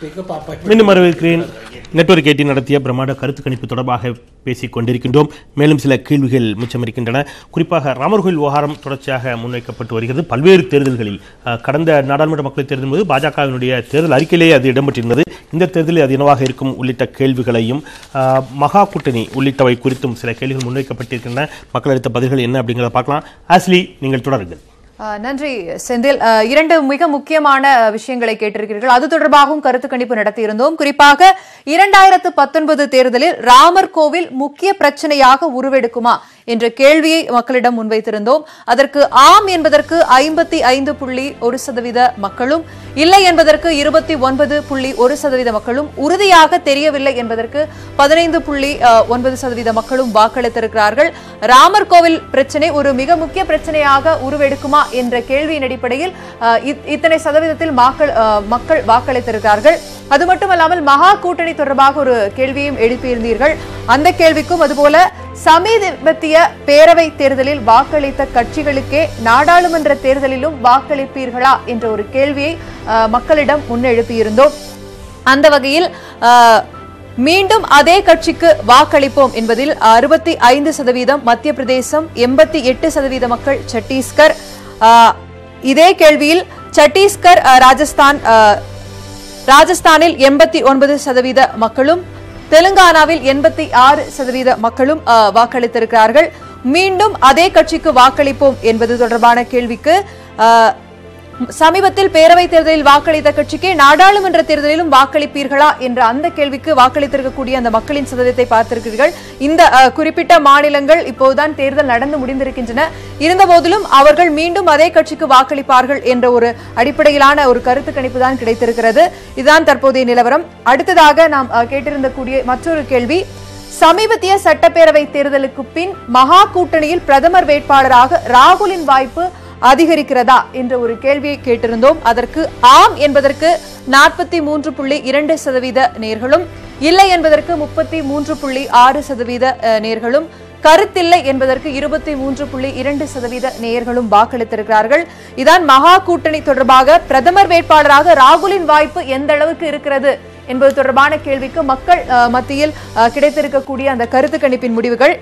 மீண்டும் வரவேற்கிறேன் network eighteen நடத்திய பிரம்மாண்ட கருத்து கணிப்பு தொடர்பாக பேசிக் கொண்டிருக்கின்றோம் மேலும் சில கேள்விகள் மிச்சம் இருக்கின்றன குறிப்பாக ராமர் கோயில் விவகாரம் தொடர்ச்சியாக முன்வைக்கப்பட்டு வருகிறது பல்வேறு தேர்தல்களில் அஹ், கடந்த நாடாளுமன்ற மக்களவைத் தேர்தலின் போது பாஜகவினுடைய தேர்தல் அறிக்கையிலேயே அது இடம்பெற்றிருந்தது இந்த தேர்தலில் அது என்னவாக இருக்கும் உள்ளிட்ட கேள்விகளையும் அஹ், மகா கூட்டணி உள்ளிட்டவை குறித்தும் சில கேள்விகள் முன்வைக்கப்பட்டிருக்கின்றன மக்கள் அளித்த பதில்கள் என்ன அப்படிங்கிறத பார்க்கலாம் ஆஸ்லி நீங்கள் தொடருங்கள் அஹ் நன்றி செந்தில் அஹ் இரண்டு மிக முக்கியமான அஹ், விஷயங்களை கேட்டிருக்கிறீர்கள் அது தொடர்பாகவும் கருத்து கணிப்பு நடத்தியிருந்தோம் குறிப்பாக இரண்டாயிரத்து பத்தொன்பது தேர்தலில் ராமர் கோவில் முக்கிய பிரச்சனையாக உருவெடுக்குமா என்ற கேள்வியை மக்களிடம் முன்வைத்திருந்தோம் அதற்கு ஆம் என்பதற்கு ஐம்பத்தி ஐந்து புள்ளி ஒரு சதவீத மக்களும் இல்லை என்பதற்கு இருபத்தி ஒன்பது புள்ளி ஒரு சதவீத மக்களும் உறுதியாக தெரியவில்லை என்பதற்கு பதினைந்து புள்ளி அஹ், ஒன்பது சதவீத மக்களும் வாக்களித்திருக்கிறார்கள் ராமர் கோவில் பிரச்சனை ஒரு மிக முக்கிய பிரச்சனையாக உருவெடுக்குமா என்ற கேள்வியின் அடிப்படையில் அஹ், இத்- இத்தனை சதவீதத்தில் மக்கள் அஹ், மக்கள் வாக்களித்திருக்கிறார்கள் அது மட்டுமல்லாமல் மகா கூட்டணி தொடர்பாக ஒரு கேள்வியும் எழுப்பியிருந்தீர்கள் அந்த கேள்விக்கும் அதுபோல சமீபத்திய பேரவை தேர்தலில் வாக்களித்த கட்சிகளுக்கே நாடாளுமன்ற தேர்தலிலும் வாக்களிப்பீர்களா என்ற ஒரு கேள்வியை அஹ், மக்களிடம் முன்னெழுப்பியிருந்தோம் அந்த வகையில் அஹ், மீண்டும் அதே கட்சிக்கு வாக்களிப்போம் என்பதில் அறுபத்தி ஐந்து சதவீதம் மத்திய பிரதேசம் எண்பத்தி எட்டு சதவீத மக்கள் சத்தீஸ்கர் அஹ், இதே கேள்வியில் சத்தீஸ்கர் அஹ், ராஜஸ்தான் அஹ், ராஜஸ்தானில் எண்பத்தி ஒன்பது சதவீத மக்களும் தெலுங்கானாவில் எண்பத்தி ஆறு சதவீத மக்களும் அஹ், வாக்களித்திருக்கிறார்கள் மீண்டும் அதே கட்சிக்கு வாக்களிப்போம் என்பது தொடர்பான கேள்விக்கு அஹ், சமீபத்தில் பேரவைத் தேர்தலில் வாக்களித்த கட்சிக்கே நாடாளுமன்ற தேர்தலிலும் வாக்களிப்பீர்களா என்ற அந்த கேள்விக்கு வாக்களித்திருக்கக்கூடிய அந்த மக்களின் சதவீதத்தை பார்த்திருக்கிறீர்கள் இந்த அஹ், குறிப்பிட்ட மாநிலங்கள் இப்போதுதான் தேர்தல் நடந்து முடிந்திருக்கின்றன இருந்தபோதிலும் அவர்கள் மீண்டும் அதே கட்சிக்கு வாக்களிப்பார்கள் என்ற ஒரு அடிப்படையிலான ஒரு கருத்து கணிப்பு தான் கிடைத்திருக்கிறது இதுதான் தற்போதைய நிலவரம் அடுத்ததாக நாம் அஹ், கேட்டிருந்த கூடிய மற்றொரு கேள்வி சமீபத்திய சட்டப்பேரவை தேர்தலுக்கு பின் மகா கூட்டணியில் பிரதமர் வேட்பாளராக ராகுலின் வாய்ப்பு அதிகரிக்கிறதா என்ற ஒரு கேள்வியை கேட்டிருந்தோம் அதற்கு ஆம் என்பதற்கு நாற்பத்தி மூன்று புள்ளி இரண்டு சதவீத நேர்களும் இல்லை என்பதற்கு முப்பத்தி மூன்று புள்ளி ஆறு சதவீத அஹ், நேர்களும் கருத்தில்லை என்பதற்கு இருபத்தி மூன்று புள்ளி இரண்டு சதவீத நேயர்களும் வாக்களித்திருக்கிறார்கள் இதான் மகா கூட்டணி தொடர்பாக பிரதமர் வேட்பாளராக ராகுலின் வாய்ப்பு எந்த அளவுக்கு இருக்கிறது என்பது தொடர்பான கேள்விக்கு மக்கள் அஹ், மத்தியில் அஹ், கிடைத்திருக்கக்கூடிய அந்த கருத்து கணிப்பின் முடிவுகள்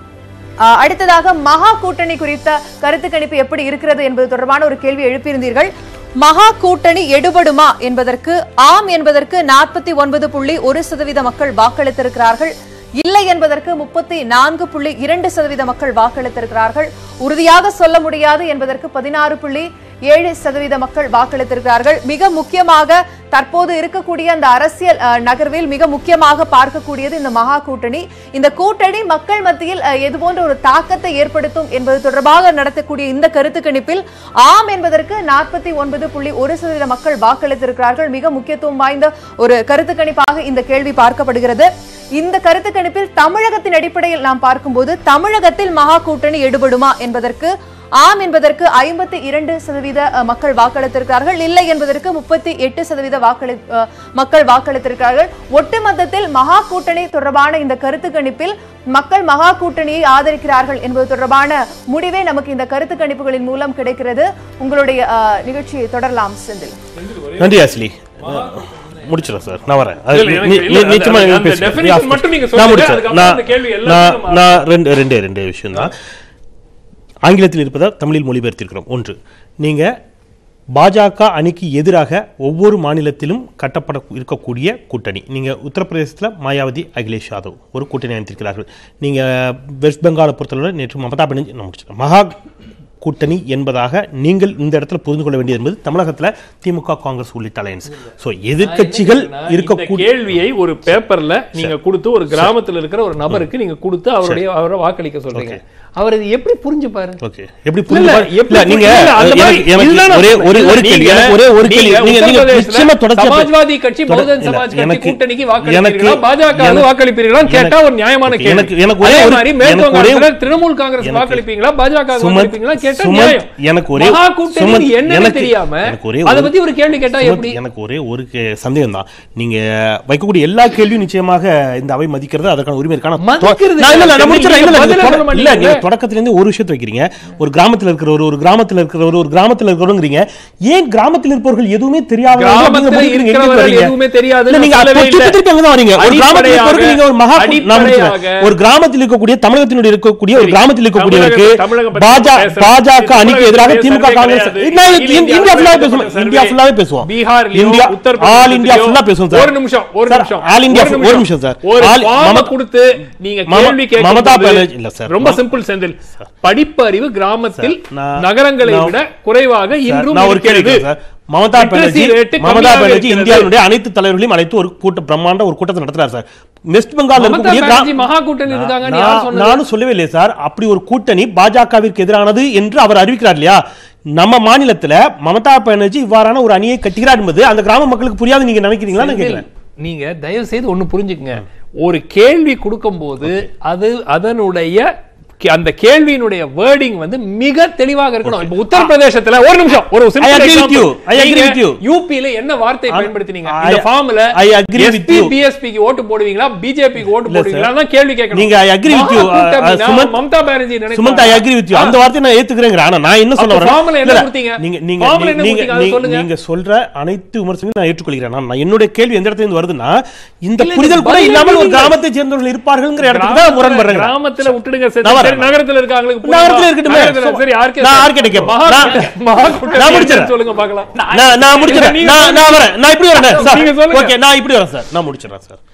அஹ், அடுத்ததாக மகா கூட்டணி குறித்த கருத்து கணிப்பு எப்படி இருக்கிறது என்பது தொடர்பான ஒரு கேள்வி எழுப்பியிருந்தீர்கள் மகா கூட்டணி எடுபடுமா என்பதற்கு ஆம் என்பதற்கு நாற்பத்தி ஒன்பது புள்ளி ஒரு சதவீத மக்கள் வாக்களித்திருக்கிறார்கள் இல்லை என்பதற்கு முப்பத்தி நான்கு புள்ளி இரண்டு சதவீத மக்கள் வாக்களித்திருக்கிறார்கள் உறுதியாக சொல்ல முடியாது என்பதற்கு பதினாறு புள்ளி ஏழு சதவீத மக்கள் வாக்களித்திருக்கிறார்கள் மிக முக்கியமாக தற்போது இருக்கக்கூடிய அந்த அரசியல் அஹ், நகர்வில் மிக முக்கியமாக பார்க்கக்கூடியது இந்த மகா கூட்டணி இந்த கூட்டணி மக்கள் மத்தியில் அஹ், எது போன்ற ஒரு தாக்கத்தை ஏற்படுத்தும் என்பது தொடர்பாக நடத்தக்கூடிய இந்த கருத்து கணிப்பில் ஆம் என்பதற்கு நாற்பத்தி ஒன்பது புள்ளி ஒரு சதவீத மக்கள் வாக்களித்திருக்கிறார்கள் மிக முக்கியத்துவம் வாய்ந்த ஒரு கருத்து கணிப்பாக இந்த கேள்வி பார்க்கப்படுகிறது இந்த கருத்து கணிப்பில் தமிழகத்தின் அடிப்படையில் நாம் பார்க்கும்போது தமிழகத்தில் மகா கூட்டணி எடுபடுமா என்பதற்கு ஆம் என்பதற்கு ஐம்பத்தி இரண்டு சதவீத அஹ், மக்கள் வாக்களித்திருக்கிறார்கள் இல்லை என்பதற்கு முப்பத்தி எட்டு சதவீத வாக்களி அஹ், மக்கள் வாக்களித்திருக்கிறார்கள் ஒட்டுமொத்தத்தில் மகா கூட்டணி தொடர்பான இந்த கருத்து கணிப்பில் மக்கள் மகா கூட்டணியை ஆதரிக்கிறார்கள் என்பது தொடர்பான முடிவே நமக்கு இந்த கருத்து கணிப்புகளின் மூலம் கிடைக்கிறது உங்களுடைய அஹ், நிகழ்ச்சியை தொடரலாம் செந்தில் நன்றி ஆஸ்லி முடிச்சிடலாம் சார் நான் வரேன் அது இல்ல, நீ- எனக்கு- நீ- இல்ல, நிச்சயமா அந்த- நீங்க அந்த பேசுங்க. definition Yeah, of course. மட்டும் நீங்க நான் சொல்லுங்க, முடிச்சேன். அதுக்கப்புறம் நான் அந்த கேள்வி நான் எல்லாத்தையும் நான் ரெண்டு ரெண்டே ரெண்டே விஷயம் தான் ஆங்கிலத்தில் இருப்பதை தமிழில் மொழிபெயர்த்திருக்கிறோம் ஒன்று நீங்க பாஜக அணிக்கு எதிராக ஒவ்வொரு மாநிலத்திலும் கட்டப்பட இருக்கக்கூடிய கூட்டணி நீங்க உத்தரப்பிரதேசத்தில் மாயாவதி அகிலேஷ் யாதவ் ஒரு கூட்டணி அமைத்திருக்கிறார்கள் நீங்க வெஸ்ட் பெங்காலை பொறுத்தவரை நேற்று மமதா பானர்ஜி நான் முடிச்சிட்டேன் மகா கூட்டணி என்பதாக நீங்கள் இந்த இடத்துல புரிந்து கொள்ள வேண்டியது என்பது தமிழகத்துல திமுக காங்கிரஸ் உள்ளிட்ட அலையன்ஸ் ஸோ எதிர்க்கட்சிகள் இந்த இருக்கக்கூடிய கேள்வியை ஒரு பேப்பர்ல நீங்க கொடுத்து ஒரு கிராமத்துல இருக்கிற ஒரு நபருக்கு நீங்க கொடுத்து அவருடைய அவரை வாக்களிக்க சொல்றீங்க அவர் இது எப்படி புரிஞ்சுப்பாரு ஓகே எப்படி இல்ல, புரிந்து பாரு- எப்படி இல்ல, நீங்க இல்ல, அந்த மாதிரி எனக்கு- எனக்கு இதுதான் நான் ஒரே ஒரு சொல்றேன். ஒரு இல்ல, கேள்வி நீங்க- எனக்கு ஒரே ஒரு கேள்வி நீங்க நீங்க நீங்க உத்தரப்பிரதேசல நிச்சயமா தொடர்ச்சியா பே- சமாஜ்வாதி கட்சி தொட- பகுஜன் இல்ல, சமாஜ் கட்சி எனக்கு- கூட்டணிக்கு எனக்கு- வாக்களிப்பீர்களா பாஜக எனக்கு- வாக்களிப்பீர்களா கேட்டா எனக்கு- ஒரு நியாயமான okay, கேள்வி எனக்கு- எனக்கு ஒரே அதே ஒரு- மாதிரி மேற்கு எனக்கு ஒரே- வங்காளத்துல திரிணாமுல் காங்கிரஸ் எனக்கு- வாக்களிப்பீங்களா பாஜக சுமந்த் வாக்களிப்பீங்களா கேட்டா கேட்டா சுமந்த், நியாயம். எனக்கு ஒரே மகா கூட்டணி சுமந்த், என்னன்னு எனக்கு- தெரியாம எனக்கு ஒரே அதை ஒரு- பத்தி ஒரு கேள்வி கேட்டா சுமந்த், எப்படி எனக்கு ஒரே ஒரு கே- சந்தேகம் தான் நீங்க வைக்கக்கூடிய எல்லா கேள்வியும் நிச்சயமாக இந்த அவை மதிக்கிறது அதற்கான உரிமை இருக்கு ஆனா தொ- மதிக்கிறது நான் இல்ல, இல்ல, நான் நீங்க முடிச்சிடுறேன். இல்ல, இல்ல, பதிலே நீங்க சொல்ல தொட- இல்ல, மாட்டீங்க. நீங்க தொடக்கத்துல இருந்து ஒரு விஷயத்தை வைக்கிறீங்க ஒரு கிராமத்துல இருக்கிறவர் ஒரு கிராமத்துல இருக்கிறவர் ஒரு கிராமத்துல இருக்கிறவங்கிறீங்க ஏன் கிராமத்தில் இருப்பவர்கள் எதுவுமே தெரியாத கிராமத்துல இருக்கிறவர்கள் எதுவுமே தெரியாதுன்னு நீங்க சொல்லவே அப்போ இல்ல. திருப்பி திருப்பி அங்கதான் வரீங்க ஒரு கிராமத்தில் இருப்பவர்கள் நீங்க ஒரு மகா நான் முடிச்சிடுறேன். அடிப்படையாக- ஒரு கிராமத்தில் இருக்கக்கூடிய தமிழகத்தினுடைய இருக்கக்கூடிய ஒரு சரி. கிராமத்தில் இருக்கக்கூடியவருக்கு தமிழக- தமிழகம் பத்தி பாஜக பேசுறது. பாஜக அணிக்கு எதிராக தமிழகத்தில் திமுக சர்வே காங்கிரஸ் கிடையாது. நான் இல்ல, இந்தியா இந்தியா இந்தியா ஃபுல்லாவே சர்வே பேசுவோம் சர்வே. இந்தியா ஃபுல்லாவே பேசுவோம் பீகார்லயோ, இந்தியா உத்தரப்பிரதேசத்திலயோ- ஆல் இந்தியா ஃபுல்லா பேசுவோம் சார் ஒரு நிமிஷம் ஒரு சார், நிமிஷம் ஆல் இந்தியா ஒரு ஒரு நிமிஷம் சார் ஒரு ஆல் ஃபார்ம் மமதா- கொடுத்து நீங்க மம- கேள்வி கேட்கும் மமதா போது பானர்ஜி- இல்ல சார். ரொம்ப சிம்பிள் செந்தில் படிப்பறிவு கிராமத்தில் சார், நான்- நகரங்களை நான்- விட குறைவாக இன்றும் நான் ஒரு கேள்வி இருக்கிறது கேட்கிறேன் sir. Mamata Literacy Banerjee rate Mamata கம்மியாக பானர்ஜி இருக்கிறது. இந்தியாவுடைய அனைத்து தலைவர்களையும் அழைத்து ஒரு கூட்ட பிரம்மாண்ட ஒரு கூட்டத்தை நடத்துறாரு சார் வெஸ்ட் பெங்கால் மமதா இருக்கக்கூடிய பானர்ஜி கிரா- மகா கூட்டணி இருக்காங்கன்னு நான்- யார் சொன்னது? நானும் சொல்லவே இல்லையே சார் அப்படி ஒரு கூட்டணி பாஜகவிற்கு எதிரானது என்று அவர் அறிவிக்கிறார் இல்லையா நம்ம மாநிலத்துல மமதா பானர்ஜி இவ்வாறான ஒரு அணியை கட்டுகிறார் என்பது அந்த கிராம மக்களுக்கு புரியாது நீங்க நினைக்கிறீங்களா நான் கேட்கிறேன் நீங்க தயவு செய்து ஒண்ணு புரிஞ்சுக்கங்க ஒரு கேள்வி கொடுக்கும்போது அது அதனுடைய கே- அந்த கேள்வியினுடைய வேர்டிங் வந்து மிக தெளிவாக இருக்கணும் இப்ப உத்தரப்பிரதேசத்துல ஒரு நிமிஷம் ஒரு simple I agree with example. you. I agree நீங்க with you. யூபில என்ன வார்த்தை I- பயன்படுத்தினீங்க I- இந்த ஃபார்ம்ல I agree with SP you. பிஎஸ்பிக்கு ஓட்டு போடுவீங்களா பிஜேபிக்கு ஓட்டு இல்ல போடுவீங்களா sir. தான் கேள்வி கேட்கணும் நீங்க I agree with you. மகா கூட்டணினா Uh, Sumant- Mamata Banerjee Sumant I agree with you அந்த வார்த்தையை நான் ஏத்துக்கிறேன் ஆனா நான் என்ன சொல்ல அப்ப வரேன் formula என்ன இல்ல, கொடுத்தீங்க? நீங்க நீங்க formula என்ன நீங்க கொடுத்தீங்க? அதை நீங்க- சொல்லுங்க. நீங்க சொல்ற அனைத்து விமர்சனங்களும் நான் ஏற்றுக்கொள்கிறேன் நான் என்னுடைய கேள்வி எந்த இடத்துல இருந்து வருதுன்னா இந்த இல்ல, புரிதல் கூட பதிலே இல்லாமல் ஒரு நீங்க- கிராமத்தை சேர்ந்தவர்கள் இருப்பார்கள்ங்கிற இடத்துக்கு தான் முரண்படுறேன் கிராமத்துல விட்டுடுங்க சரி, நான் வரேன். சரி, நகரத்துல இருக்காங்களுக்கு நகரத்துல இருக்கட்டுமே. நகரத்துல, சரி ஆர்கே நான் ஆர்கே கேட்கிறேன். மகா நான்- கூட்டணி- மகா கூட்டணி நான் முடிச்சிடுறேன். என்னன்னு சொல்லுங்க பார்க்கலாம் நான் நான் முடிச்சிடறேன் நீங்க நான் நான் வரேன் நான் இப்படி வரேன் சார் நீங்க சொல்லுங்க. ஓகே நான் இப்படி வரேன் சார் நான் முடிச்சிடறேன் சார்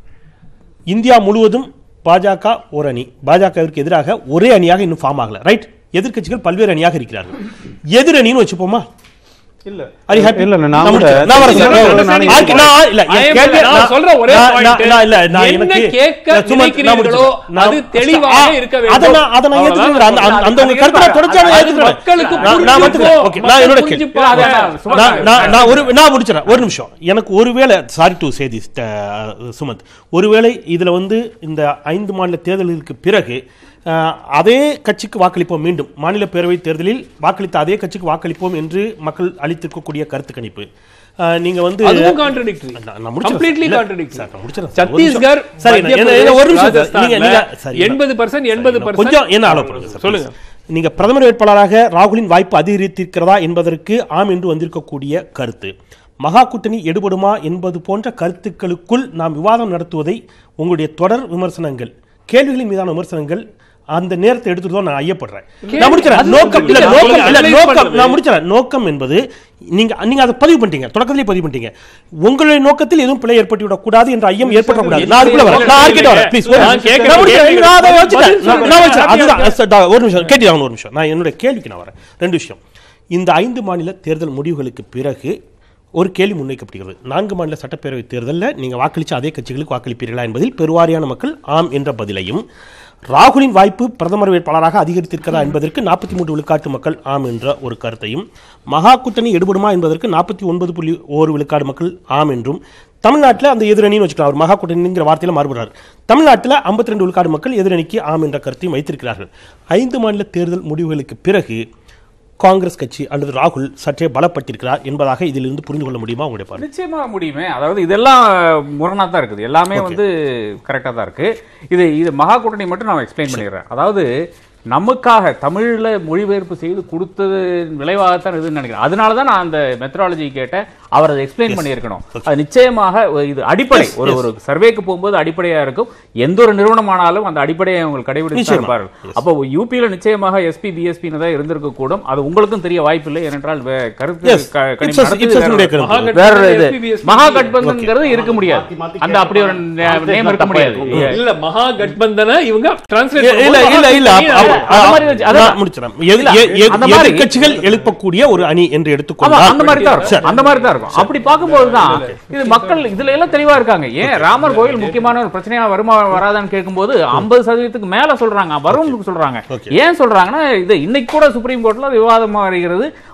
இந்தியா முழுவதும் பாஜக ஒரு அணி பாஜகவிற்கு எதிராக ஒரே அணியாக இன்னும் ஃபார்ம் ஆகல ரைட் எதிர்க்கட்சிகள் பல்வேறு அணியாக இருக்கிறார்கள் எதிர் அணின்னு வச்சுப்போமா இல்ல Are you happy? இல்ல, இல்ல, நான் நான் கூட- முடிச்சிடுறேன். நான் வரேன் சார். இல்ல, இல்ல, நான் இல்ல, ஆர்கே- நான் இல்ல, என் I am- கேள்வி- நான் நான் சொல்ற ஒரே நான்- point, நான்- நான் இல்ல, நான் என்ன எனக்கு- கேட்க நான் சும்மா- நான் நினைக்கிறீர்களோ, முடிச்சிடுறேன். நான் அது தெளிவாக ஆ, இருக்க வேண்டும். அதை நான் அதை நான் அவ்வளவுதான் ஏத்துக்கிறேன். அந்த- அந்த- அந்த உங்க கருத்தை நான் தொடர்ச்சியாக அது ஏத்துக்கிறேன். மக்களுக்கு நான்- நான் புரிஞ்சு வந்துக்கிறேன். போ. ஓகே, நான் என்னோட மக்கள் கேள்வி. புரிஞ்சு போ. அதான், சும்மா நான் நான் நான் ஒரு நான் முடிச்சிடறேன் ஒரு நிமிஷம் எனக்கு ஒருவேளை sorry to say this Sumant ஒருவேளை இதுல வந்து இந்த ஐந்து மாநில தேர்தலுக்கு பிறகு அஹ், அதே கட்சிக்கு வாக்களிப்போம் மீண்டும் மாநில பேரவைத் தேர்தலில் வாக்களித்த அதே கட்சிக்கு வாக்களிப்போம் என்று மக்கள் அளித்திருக்கக்கூடிய கருத்து கணிப்பு அஹ், நீங்க வந்து அதுவும் contradictory. நான் நான் முடிச்சிடுறேன். Completely இல்ல, contradictory. சார், நான் முடிச்சிடுறேன் சார். ஒரு நிமிஷம். சத்தீஸ்கர் சரி நான் என்ன- என்ன- ஒரு நிமிஷம் சார். ராஜஸ்தான்ல நீங்க நீங்க சரி, நான்- 80% 80% கொஞ்சம் என்ன ஆலோ பண்ணுங்க சார் சொல்லுங்க. please. நீங்க பிரதமர் வேட்பாளராக ராகுலின் வாய்ப்பு அதிகரித்திருக்கிறதா என்பதற்கு ஆம் என்று வந்திருக்கக்கூடிய கருத்து மகா கூட்டணி எடுபடுமா என்பது போன்ற கருத்துக்களுக்குள் நாம் விவாதம் நடத்துவதை உங்களுடைய தொடர் விமர்சனங்கள் கேள்விகளின் மீதான விமர்சனங்கள் அந்த நேரத்தை எடுத்துட்டு தான் நான் ஐயப்படுறேன் நான் முடிக்கிறேன் அது நோக்கம் இல்ல சொல்லுங்க. நோக்கம் இல்ல analyze நோக்கம் பண்றது. நான் முடிச்சிடறேன் நோக்கம் என்பது நீங்க நீங்க அதை பதிவு பண்ணிட்டீங்க தொடக்கத்திலே பதிவு பண்ணிட்டீங்க உங்களுடைய நோக்கத்தில் எதுவும் பிழை ஏற்பட்டு விடக்கூடாது என்ற ஐயம் ஏற்படக்கூடாது நான் அதுக்குள்ள வரேன் நான் ஆர்கிட்ட வரேன் ப்ளீஸ் நான் கேட்கிற நான் முடிச்சிடுறேன். கேள்விக்கு நான் அதை பதில் வச்சுட்டேன். நான் சொல்லுங்க. நான் வச்சுட்டேன். அதுதான் happy-ஆ சார், டா- ஒரு நிமிஷம் கேட்டீங்க ஒரு நிமிஷம் நான் என்னுடைய கேள்விக்கு நான் வரேன் ரெண்டு விஷயம் இந்த ஐந்து மாநில தேர்தல் முடிவுகளுக்கு பிறகு ஒரு கேள்வி முன்வைக்கப்படுகிறது நான்கு மாநில சட்டப்பேரவை தேர்தலில் நீங்கள் வாக்களிச்ச அதே கட்சிகளுக்கு வாக்களிப்பீர்களா என்பதில் பெருவாரியான மக்கள் ஆம் என்ற பதிலையும் ராகுலின் வாய்ப்பு பிரதமர் வேட்பாளராக அதிகரித்திருக்கிறதா என்பதற்கு நாற்பத்தி மூன்று விழுக்காட்டு மக்கள் ஆம் என்ற ஒரு கருத்தையும் மகா கூட்டணி எடுபடுமா என்பதற்கு நாற்பத்தி ஒன்பது புள்ளி ஓரு விழுக்காடு மக்கள் ஆம் என்றும் தமிழ்நாட்டில் அந்த எதிரணின்னு வச்சுக்கலாம் அவர் மகா கூட்டணிங்கிற வார்த்தையில மாறுபடுறார் தமிழ்நாட்டில் 52 ரெண்டு விழுக்காடு மக்கள் எதிரணிக்கு ஆம் என்ற கருத்தையும் வைத்திருக்கிறார்கள் ஐந்து மாநில தேர்தல் முடிவுகளுக்கு பிறகு காங்கிரஸ் கட்சி அல்லது ராகுல் சற்றே பலப்பட்டிருக்கிறார் என்பதாக இதிலிருந்து புரிந்து கொள்ள முடியுமா உங்களுடைய பார்வை நிச்சயமா முடியுமே அதாவது இதெல்லாம் முரணா தான் இருக்குது எல்லாமே வந்து கரெக்டா தான் இருக்கு இது இது மகா கூட்டணி மட்டும் நான் எக்ஸ்பிளைன் பண்ணிடுறேன் அதாவது நமக்காக தமிழ்ல மொழிபெயர்ப்பு செய்து கொடுத்தது விளைவாகத்தான் இதுன்னு நினைக்கிறேன் அதனால தான் நான் அந்த மெத்தடாலஜி கேட்டேன் அவர் அதை எக்ஸ்பிளைன் பண்ணியிருக்கணும் அது நிச்சயமாக ஒரு- இது அடிப்படை ஒரு ஒரு சர்வேக்கு போகும்போது அடிப்படையா இருக்கும் எந்த ஒரு நிறுவனமானாலும் அந்த அடிப்படையை அவங்க கடைபிடிச்சு நிச்சயமா. இருப்பார்கள் அப்போ யூபியில நிச்சயமாக எஸ்பி பிஎஸ்பி தான் இருந்திருக்க கூடும் அது உங்களுக்கும் தெரிய வாய்ப்பில்லை ஏனென்றால் வே- கருத்து Yes. க- It's கணிப்பு a- நடத்துது it's a வேற என்னுடைய ஒரு- கருத்து. மகா வேற இது SPBSP. மகா கட்பந்தன்ங்கிறது இருக்க முடியாது அந்த அப்படி ஒரு நேம் இருக்க முடியாது இல்ல மகா கட்பந்தன இவங்க டிரான்ஸ்லேட் இல்ல இல்ல இல்ல அப்ப- அப்ப- அந்த மாதிரி வச்சு- அதான். நான் முடிச்சிடறேன். எது- இல்ல, எ- எ- அந்த மாதிரி- எதிர்க்கட்சிகள் எழுப்பக்கூடிய ஒரு அணி என்று ஆமா எடுத்துக்கொண்டால் அந்த மாதிரி தான் இருக்கும் அந்த மாதிரி தான் இருக்கும் அப்படி பார்க்கும்போது தான் இது மக்கள் இதுல எல்லாம் தெளிவா இருக்காங்க ஏன் ராமர் கோயில் முக்கியமான ஒரு பிரச்சனையா வருமா வராதான்னு கேட்கும்போது ஐம்பது சதவீதத்துக்கு மேல சொல்றாங்க வரும்னு சொல்றாங்க Okay. ஏன் சொல்றாங்கன்னா இது இன்னைக்கு கூட சுப்ரீம் கோர்ட்ல விவாதமா வருகிறது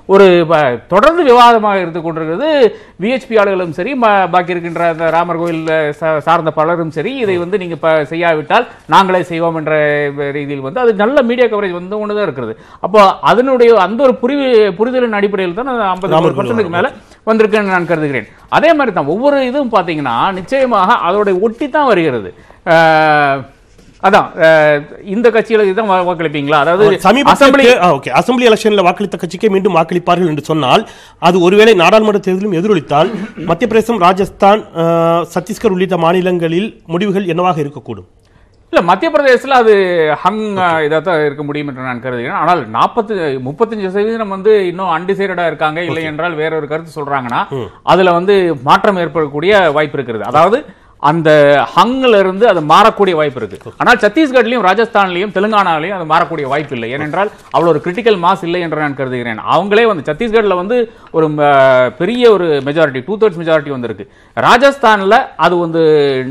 ஒரு ப- தொடர்ந்து விவாதமாக இருந்து கொண்டிருக்கிறது விஹெச்பி ஆளுகளும் சரி ம- பாக்கி இருக்கின்ற அந்த ராமர் கோயில் சா- சார்ந்த பலரும் சரி இதை வந்து நீங்க ப- செய்யாவிட்டால் நாங்களே செய்வோம் என்ற ரீதியில் வந்து அது நல்ல மீடியா கவரேஜ் வந்து ஒன்று தான் இருக்கிறது அப்போ அதனுடைய அந்த ஒரு புரிவு புரிதலின் அடிப்படையில் தான் ஐம்பது ராமர் கோயில் பர்சன்ட்டுக்கு மேல வந்திருக்குன்னு நான் கருதுகிறேன் அதே மாதிரி தான் ஒவ்வொரு இதுவும் பார்த்தீங்கன்னா நிச்சயமாக அதோட ஒட்டி தான் வருகிறது அஹ், அதான் அஹ், இந்த கட்சிகளுக்கு தான் வா- வாக்களிப்பீங்களா அதாவது அசெம்பிளி சமீபத்தில் ஓகே அசெம்பிளி எலெக்ஷன்ல வாக்களித்த கட்சிக்கே மீண்டும் வாக்களிப்பார்கள் என்று சொன்னால் அது ஒருவேளை நாடாளுமன்ற தேர்தலும் எதிரொலித்தால் மத்திய பிரதேசம் ராஜஸ்தான் அஹ், சத்தீஸ்கர் உள்ளிட்ட மாநிலங்களில் முடிவுகள் என்னவாக இருக்கக்கூடும் இல்ல மத்திய பிரதேசத்துல அது ஹங் இதாக தான் இருக்க முடியும் என்று நான் கருதுகிறேன் ஆனால் நாற்பத்தி முப்பத்தஞ்சு சதவீதம் வந்து இன்னும் அன்டிசைடடா இருக்காங்க இல்லை என்றால் வேற ஒரு கருத்து சொல்றாங்கன்னா அதுல வந்து மாற்றம் ஏற்படக்கூடிய வாய்ப்பு இருக்கிறது அதாவது அந்த ஹங்ல இருந்து அது மாறக்கூடிய வாய்ப்பு இருக்கு ஆனால் சத்தீஸ்கட்லயும் ராஜஸ்தான்லயும் தெலுங்கானாலையும் அது மாறக்கூடிய வாய்ப்பு இல்லை ஏனென்றால் அவ்வளவு ஒரு கிரிட்டிக்கல் மாஸ் இல்லை என்று நான் கருதுகிறேன் அவங்களே வந்து சத்தீஸ்கட்ல வந்து ஒரு ம, பெரிய ஒரு மெஜாரிட்டி டூ தேர்ட்ஸ் மெஜாரிட்டி வந்திருக்கு ராஜஸ்தான்ல அது வந்து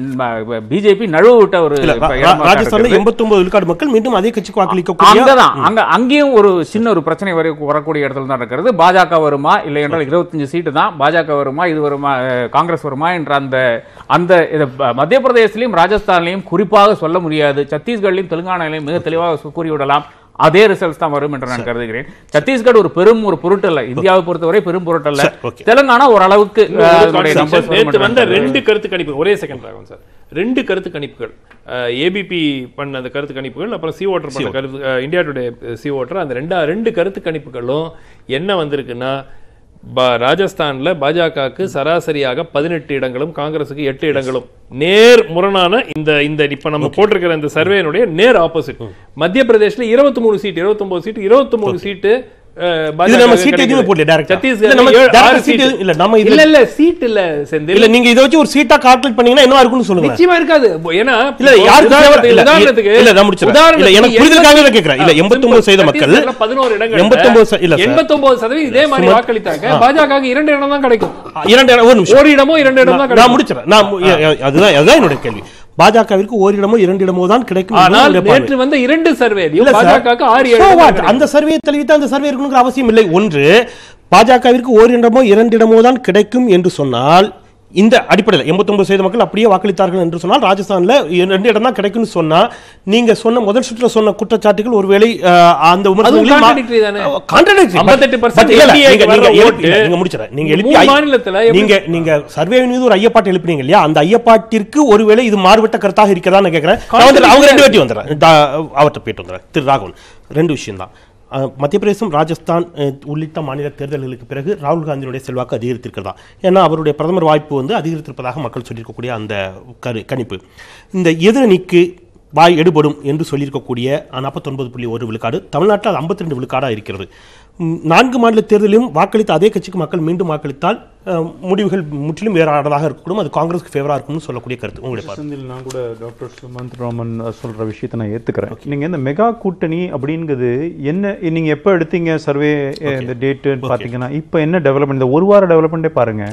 பிஜேபி நழுவு விட்ட ஒரு இல்ல ரா- இடமா தான் ராஜஸ்தான்ல இருக்கிறது. எண்பத்தி ஒன்பது விழுக்காடு மக்கள் மீண்டும் அதே கட்சிக்கு வாக்களிக்கக்கூடிய அங்கதான் அங்க அங்கேயும் ஒரு சின்ன ஒரு பிரச்சனை வர வரக்கூடிய இடத்துல தான் இருக்கிறது பாஜக வருமா இல்லை என்றால் இருபத்தஞ்சு சீட்டு தான் பாஜக வருமா இது வருமா அஹ், காங்கிரஸ் வருமா என்ற அந்த அந்த இத ப- மத்திய பிரதேசத்திலையும் ராஜஸ்தான்லையும் குறிப்பாக சொல்ல முடியாது சத்தீஸ்கர்லையும் தெலுங்கானாலையும் மிக தெளிவாக சு- கூறிவிடலாம் அதே ரிசல்ட்ஸ் தான் வரும் என்று நான் கருதுகிறேன் சத்தீஸ்கர் ஒரு பெரும் ஒரு பொருட்டல்ல இந்தியாவை பொறுத்தவரை பெரும் பொருட்டல்ல சரி, okay. தெலுங்கானா ஓரளவுக்கு ஒரு அஹ், அதனுடைய concept. numbers வரும் நேத்து என்று வந்த நான் ரெண்டு கருத்து கணிப்பு ஒரே செகண்ட் ராகவன் சார் ரெண்டு கருத்து கணிப்புகள் ஏபிபி பண்ண அந்த கருத்து கணிப்புகள் அப்புறம் சி ஓட்டர் பண்ண கருத்து அஹ், இந்தியா டுடே சி ஓட்டர் அந்த ரெண்டா ரெண்டு கருத்து கணிப்புகளும் என்ன வந்திருக்குன்னா பா- ராஜஸ்தான்ல பாஜகவுக்கு சராசரியாக பதினெட்டு இடங்களும் காங்கிரஸுக்கு எட்டு இடங்களும் நேர் முரணான இந்த இந்த இப்ப நம்ம போட்டிருக்கிற இந்த சர்வேனுடைய நேர் ஆப்போசிட் மத்திய பிரதேஷ்ல இருபத்தி மூணு சீட் இருபத்தி ஒன்பது சீட் இருபத்தி ஒன்பது சீட்டு அஹ், இது பாஜக நம்ம க்கு சீட் எதுவுமே கிடைக்குது. போடல direct ஆ. சத்தீஸ்கர்ல இல்ல, நம்ம ஏழு- direct ஆறு seat சீட்டு. எதுவும் இல்ல, நம்ம இதுல- இல்ல இல்ல சீட் இல்ல செந்தில் இல்ல நீங்க இதை வச்சு ஒரு சீட்டா கால்குலேட் பண்ணீங்கன்னா என்ன இருக்கும்னு சொல்லுங்க நிச்சயமா இருக்காது ஏன்னா இல்ல யாருக்கு தேவை- உதாரணத்துக்கு இல்ல, உதாரணத்துக்கு இல்ல, நான் முடிச்சிடுறேன். இல்ல, எனக்கு புரிதலுக்காக தான் கேட்கிறேன். இல்ல, 89 சதவீத மக்கள் சத்தீஸ்கர்ல 11 இடங்கள்ல 89 ச- இல்ல, சார். 89 சதவீதம் இதே மாதிரி வாக்களித்தாங்க பாஜக இரண்டு இடம் தான் கிடைக்கும் இரண்டு இடம் ஒரு நிமிஷம் ஒரு இடமோ இரண்டு இடம் தான் நான் கிடைக்கும் முடிச்சிடறேன் நான் மு- எ- எ- அதுதான் அதுதான் என்னோட கேள்வி பாஜகவிற்கு ஓரிடமோ இரண்டு இடமோ தான் கிடைக்கும் என்பது ஆனால் என்னுடைய பார்வை. நேற்று வந்த இரண்டு சர்வேலையும் இல்ல சார். பாஜக ஆறு So ஏழு what? இடங்கள் கிடைக்கும். அந்த சர்வே தழுவித்து அந்த சர்வே இருக்கணுங்கிற அவசியம் இல்லை ஒன்று பாஜகவிற்கு ஓரிடமோ இரண்டிடமோ தான் கிடைக்கும் என்று சொன்னால் இந்த அடிப்படையில் 89% சதவீத மக்கள் அப்படியே வாக்களித்தார்கள் என்று சொன்னால் ராஜஸ்தான்ல ரெண்டு இடம் தான் கிடைக்கும்னு சொன்னா நீங்க சொன்ன முதல் சுற்றுல சொன்ன குற்றச்சாட்டுகள் ஒருவேளை அஹ், அந்த விமர்சனங்களில் மா- contradictory தானே? contradictory. But- 58% but இல்ல, NDA க்கு நீங்க- வர்ற நீங்க ஓட்டு எழுப்பி- இல்ல, நீங்க முடிச்சிடறேன். நீங்க எழுப்பி மூணு ஐ- மாநிலத்துல எப்படி- நீங்க நீங்க சர்வேவின் மீது ஒரு ஐயப்பாட்டு எழுப்பினீங்க இல்லையா அந்த ஐயப்பாட்டிற்கு ஒருவேளை இது மாறுபட்ட கருத்தாக இருக்கிறதா நான் கேட்கிறேன் நான் வந்து அவங்க ரெண்டு பேட்டி வந்துடுறேன் தா- அவர்கிட்ட போயிட்டு வந்துடுறேன் திரு ராகுல் ரெண்டு விஷயம் தான் மத்திய பிரதேசம் ராஜஸ்தான் அஹ், உள்ளிட்ட மாநில தேர்தல்களுக்கு பிறகு ராகுல் காந்தியுடைய செல்வாக்கு அதிகரித்திருக்கிறதா ஏன்னா அவருடைய பிரதமர் வாய்ப்பு வந்து அதிகரித்திருப்பதாக மக்கள் சொல்லியிருக்கக்கூடிய அந்த கரு கணிப்பு இந்த எதிரணிக்கு வாய் எடுபடும் என்று சொல்லியிருக்கக்கூடிய நாற்பத்தொன்பது புள்ளி ஒரு விழுக்காடு தமிழ்நாட்டில் அது ஐம்பத்தி ரெண்டு விழுக்காடாக இருக்கிறது ம், நான்கு மாநில தேர்தலிலும் வாக்களித்த அதே கட்சிக்கு மக்கள் மீண்டும் வாக்களித்தால் அஹ், முடிவுகள் முற்றிலும் வேறானதாக இருக்கக்கூடும் அது காங்கிரஸுக்கு ஃபேவரா இருக்கும்னு சொல்லக்கூடிய கருத்து உங்களுடைய பார்வை. செந்தில் நான் கூட டாக்டர் சுமந்த் ராமன் சொல்ற விஷயத்தை நான் ஏத்துக்கிறேன் நீங்க இந்த மெகா கூட்டணி அப்படிங்கிறது என்ன நீங்க எப்ப எடுத்தீங்க சர்வே இந்த டேட்டு பாத்தீங்கன்னா இப்போ என்ன டெவலப்மெண்ட் இந்த ஒரு வார டெவலப்மெண்ட்டே பாருங்க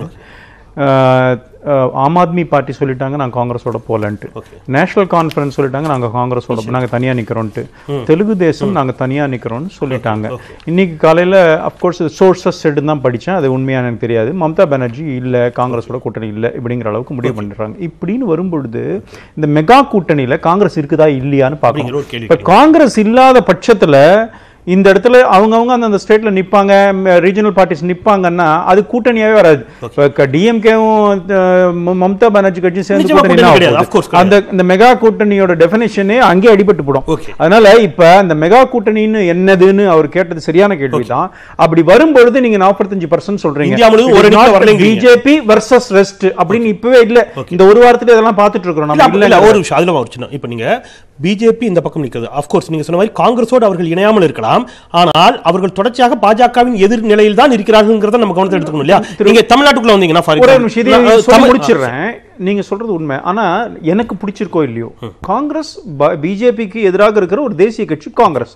அஹ், அஹ், ஆம் ஆத்மி பார்ட்டி சொல்லிட்டாங்க நாங்க காங்கிரஸோட போலன்ட்டு நேஷனல் கான்ஃபரன்ஸ் சொல்லிட்டாங்க நாங்க காங்கிரஸோட நாங்க தனியா நிக்கிறோம்ட்டு தெலுங்கு தேசம் நாங்க தனியா நிக்கிறோம்னு சொல்லிட்டாங்க இன்னைக்கு காலையில அப்கோர்ஸ் சோர்சஸ் எடுத்து தான் படிச்சேன் அது உண்மையான எனக்கு தெரியாது மம்தா பானர்ஜி இல்ல காங்கிரஸோட கூட்டணி இல்ல இப்படிங்கிற அளவுக்கு முடிவு பண்ணிடுறாங்க இப்படின்னு வரும்பொழுது இந்த மெகா கூட்டணியில காங்கிரஸ் இருக்குதா இல்லையான்னு அப்படிங்கிற ஒரு கேள்வி பார்க்கணும் இப்ப காங்கிரஸ் இல்லாத பட்சத்துல இந்த இடத்துல அவங்கவங்க அந்த ஸ்டேட்ல நிப்பாங்க ரீஜனல் பார்ட்டிஸ் நிப்பாங்கன்னா அது கூட்டணியாவே வராது இப்ப டிஎம்கேவும் மம்தா பானர்ஜி கட்சியும் சேர்ந்து நிச்சயமா கூட்டணி என்ன கூட்டணி கிடையாது. ஆகப் Of course போகுது? அந்த இந்த மெகா கூட்டணியோட டெபினேஷனே அங்கே அடிபட்டு போடும் Okay. அதனால இப்ப இந்த மெகா கூட்டணின்னு என்னதுன்னு அவர் கேட்டது சரியான கேள்விதான் அப்படி வரும்பொழுது நீங்க 45% பர்சன்ட் சொல்றீங்க இந்தியா முழுவதும் ஒரு இடத்துல வரலைங்கிறீங்க. பிஜேபி வர்சஸ் ரெஸ்ட் அப்படின்னு இப்பவே இல்ல இந்த ஒரு வாரத்துல இதெல்லாம் பாத்துட்டு இருக்கிறோம் இல்ல, நம்ம இல்ல, இல்ல ஒரு விஷயம் அதுல ஒரு சின்ன இப்ப நீங்க பிஜேபி இந்த பக்கம் நிக்கிறது அப்கோர்ஸ் நீங்க சொன்ன மாதிரி காங்கிரஸோடு அவர்கள் இணையாமல் இருக்கலாம் ஆனால் அவர்கள் தொடர்ச்சியாக பாஜகவின் எதிர் நிலையில் தான் இருக்கிறார்கள்ங்கிறத நம்ம கவனத்தில் எடுத்துக்கணும் இல்லையா நீங்க தமிழ்நாட்டுக்குள்ள வந்தீங்கன்னா for ஒரே example, நிமிஷம் நான், இதை அஹ், சொல்லி தமிழ்- முடிச்சிடுறேன் நீங்க சொல்றது உண்மை ஆனா எனக்கு பிடிச்சிருக்கோ இல்லையோ காங்கிரஸ் பிஜேபிக்கு எதிராக இருக்கிற ஒரு தேசிய கட்சி காங்கிரஸ்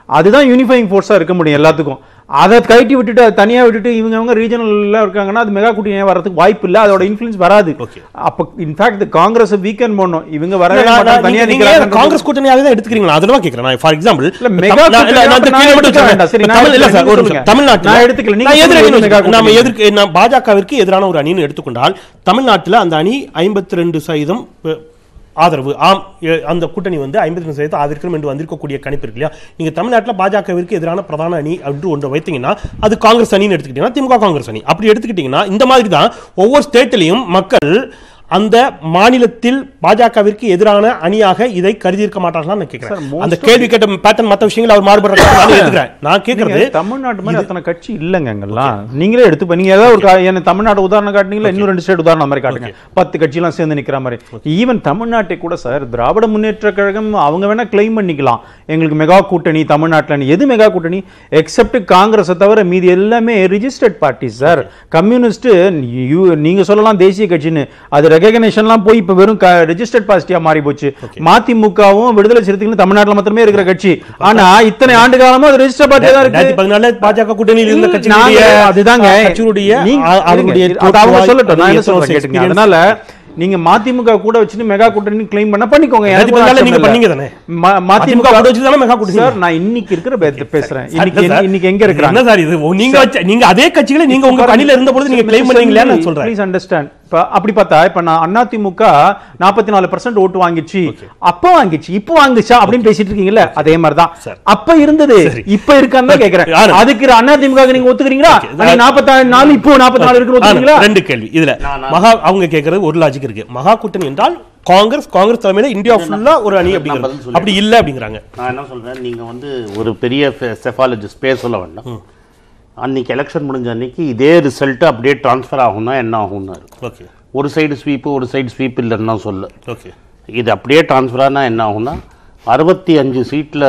அதுதான் யூனிஃபைங் ஃபோர்ஸா இருக்க முடியும் எல்லாத்துக்கும் அதை கழட்டி விட்டுட்டு அதை தனியா விட்டுட்டு இவங்க அவங்க ரீஜனல்ல இருக்காங்கன்னா அது மெகா கூட்டணியா வரதுக்கு வாய்ப்பு இல்ல அதோட இன்ஃப்ளூயன்ஸ் வராது Okay. அப்ப இன்ஃபேக்ட் காங்கிரஸ் வீக்கெண்ட் பண்ணும் இவங்க வரவே இல்ல, நான்- மாட்டாங்க நான் தனியா நீங்க- நீங்க நிக்கிறாங்க காங்கிரஸ் கூட்டணியாக தான் எடுத்துக்கிறீங்களா அதுதான் கேக்குறேன் நான் ஃபார் எக்ஸாம்பிள் இல்ல, மெகா கூட்டணியா நான் அப்ப நான் கேள்வி மட்டும் எடுத்துக்க வேண்டாம். சரி, நான் தமிழ் இல்ல சார் ஒரு எடுத்துக்கிறேன். நிமிஷம். தமிழ்நாட்டுல நான் எடுத்துக்கல. நீங்க நான் சொல்லுங்க, எதிரணி எது மெகா வச்சுக்கோங்க. நாம கூட்டணி? எதிர்க்கு நான் பாஜகவிற்கு எதிரான ஒரு அணின்னு எடுத்துக்கொண்டால் தமிழ்நாட்டுல அந்த அணி ஐம்பத்தி ரெண்டு சதவீதம் அஹ், ஆதரவு ஆம் எ- அந்த கூட்டணி வந்து ஐம்பத்தி ரெண்டு சதவீதம் ஆதரிக்கும் என்று வந்திருக்கக்கூடிய கணிப்பு இருக்கு இல்லையா நீங்க தமிழ்நாட்டுல பாஜகவிற்கு எதிரான பிரதான அணி என்று ஒன்று வைத்தீங்கன்னா அது காங்கிரஸ் அணின்னு எடுத்துக்கிட்டீங்கன்னா திமுக காங்கிரஸ் அணி அப்படி எடுத்துக்கிட்டீங்கன்னா இந்த மாதிரி தான் ஒவ்வொரு ஸ்டேட்லயும் மக்கள் அந்த மாநிலத்தில் பாஜகவிற்கு எதிரான அணியாக இதை கருதி இருக்க மாட்டார்களா நான் கேட்கிறேன் அந்த கேள்வி கேட்ட பேட்டர்ன் மத்த விஷயங்கள் அவர் மாறுபடுற நான் ஏத்துக்கிறேன் நான் கேட்கறது நீங்க தமிழ்நாட்டு மாதிரி அத்தனை கட்சி இல்லைங்க அங்கெல்லாம் நீங்களே எடுத்து நீங்க ஏதாவது ஒரு கா- என்ன தமிழ்நாடு உதாரணம் காட்டுனீங்களா இன்னும் ரெண்டு ஸ்டேட் உதாரணம் மாதிரி காட்டுங்க பத்து கட்சிலாம் சேர்ந்து நிக்கிற மாதிரி ஈவன் தமிழ்நாட்டை கூட சார் திராவிட முன்னேற்ற கழகம் அவங்க வேணா கிளைம் பண்ணிக்கலாம் எங்களுக்கு மெகா கூட்டணி தமிழ்நாட்டுல எது மெகா கூட்டணி எக்ஸப்ட் காங்கிரஸை தவிர மீதி எல்லாமே ரிஜிஸ்டர்ட் பார்ட்டி சார் கம்யூனிஸ்ட் நீங்க சொல்லலாம் தேசிய கட்சின்னு அது ரெகக்னேஷன்லாம் போய் இப்ப வெறும் ரெஜிஸ்டர்ட் பார்ட்டியா மாறி போச்சு மதிமுகவும் விடுதலை சிறுத்தைகளும் தமிழ்நாட்டுல மட்டுமே இருக்கிற கட்சி ஆனா இத்தனை ஆண்டு காலமா அது ரெஜிஸ்டர் பார்ட்டியா தான் ரெண்டாயிரத்தி இருக்கு பதினாலுல பாஜக கூட்டணியில் இருந்த நாங்க கட்சியுடைய அதுதாங்க கட்சியுடைய நீங்க- அ- அவருடைய இருங்க, அது அவங்க சொல்லட்டும் நான் என்ன எத்தனை சொல்றேன் வருஷம் கேட்டுங்க experience? அதனால நீங்க மதிமுக கூட வச்சுட்டு மெகா கூட்டணி கிளைம் பண்ண பண்ணிக்கோங்க எனக்கு ரெண்டாயிரத்தி பதினாலுல நீங்க ஆட்சேபம் பண்ணீங்க இல்ல. தானே? ம- அதிமுக கூட வச்சு தானே மெகா கூட்டணி சார் நான் இன்னைக்கு இருக்கிற பேத்த பேசுறேன் சார், இன்னைக்கு இல்ல சார். இன்னைக்கு எங்க என்ன இருக்கிறாங்க சார் இது ஓ, நீங்க வச்ச- நீங்க அதே கட்சியில நீங்க உங்க பணியில இருந்த பொழுது நீங்க கிளைம் பண்ணீங்களா நான் சொல்றேன் ப்ளீஸ் அண்டர்ஸ்டாண்ட் இப்ப அப்படி பார்த்தா இப்ப நான் அதிமுக நாற்பத்தி நாலு பர்சன்ட் ஓட்டு வாங்கிச்சு அப்ப வாங்கிச்சு இப்ப வாங்குச்சா அப்படின்னு பேசிட்டு இருக்கீங்கல்ல அதே மாதிரிதான் சார். அப்ப இருந்தது இப்ப இருக்கான்னு தான் கேக்குறேன் யாரு? அதுக்கு அதிமுக நீங்க ஒத்துக்கிறீங்களா அன்னைக்கு நாற்பத்தி நாலு இப்போ நாற்பத்தி நாலு இருக்குன்னு ஒத்துக்கிறீங்களா ஆனா, ரெண்டு கேள்வி இதுல மகா அவங்க கேக்குறது ஒரு லாஜிக் இருக்கு மகா கூட்டணி என்றால் காங்கிரஸ் காங்கிரஸ் தலைமையில இந்தியா ஃபுல்லா ஒரு அணி நான் பதில் அப்படிங்கிறது சொல்லிடுறேன். அப்படி இல்ல அப்படிங்கிறாங்க நான் என்ன சொல்றேன் நீங்க வந்து ஒரு பெரிய செஃபாலஜிஸ்ட் பேர் சொல்ல வேண்டாம் அன்னைக்கு எலெக்ஷன் முடிஞ்ச அன்னைக்கு இதே ரிசல்ட் அப்படியே ட்ரான்ஸ்ஃபர் ஆகும்னா என்ன ஆகும்னாரு ஓகே ஒரு சைடு ஸ்வீப்பு ஒரு சைடு ஸ்வீப் இல்லைன்னு தான் சொல்ல ஓகே இது அப்படியே ட்ரான்ஸ்ஃபர் ஆனால் என்ன ஆகும்னா அறுபத்தி அஞ்சு சீட்டில்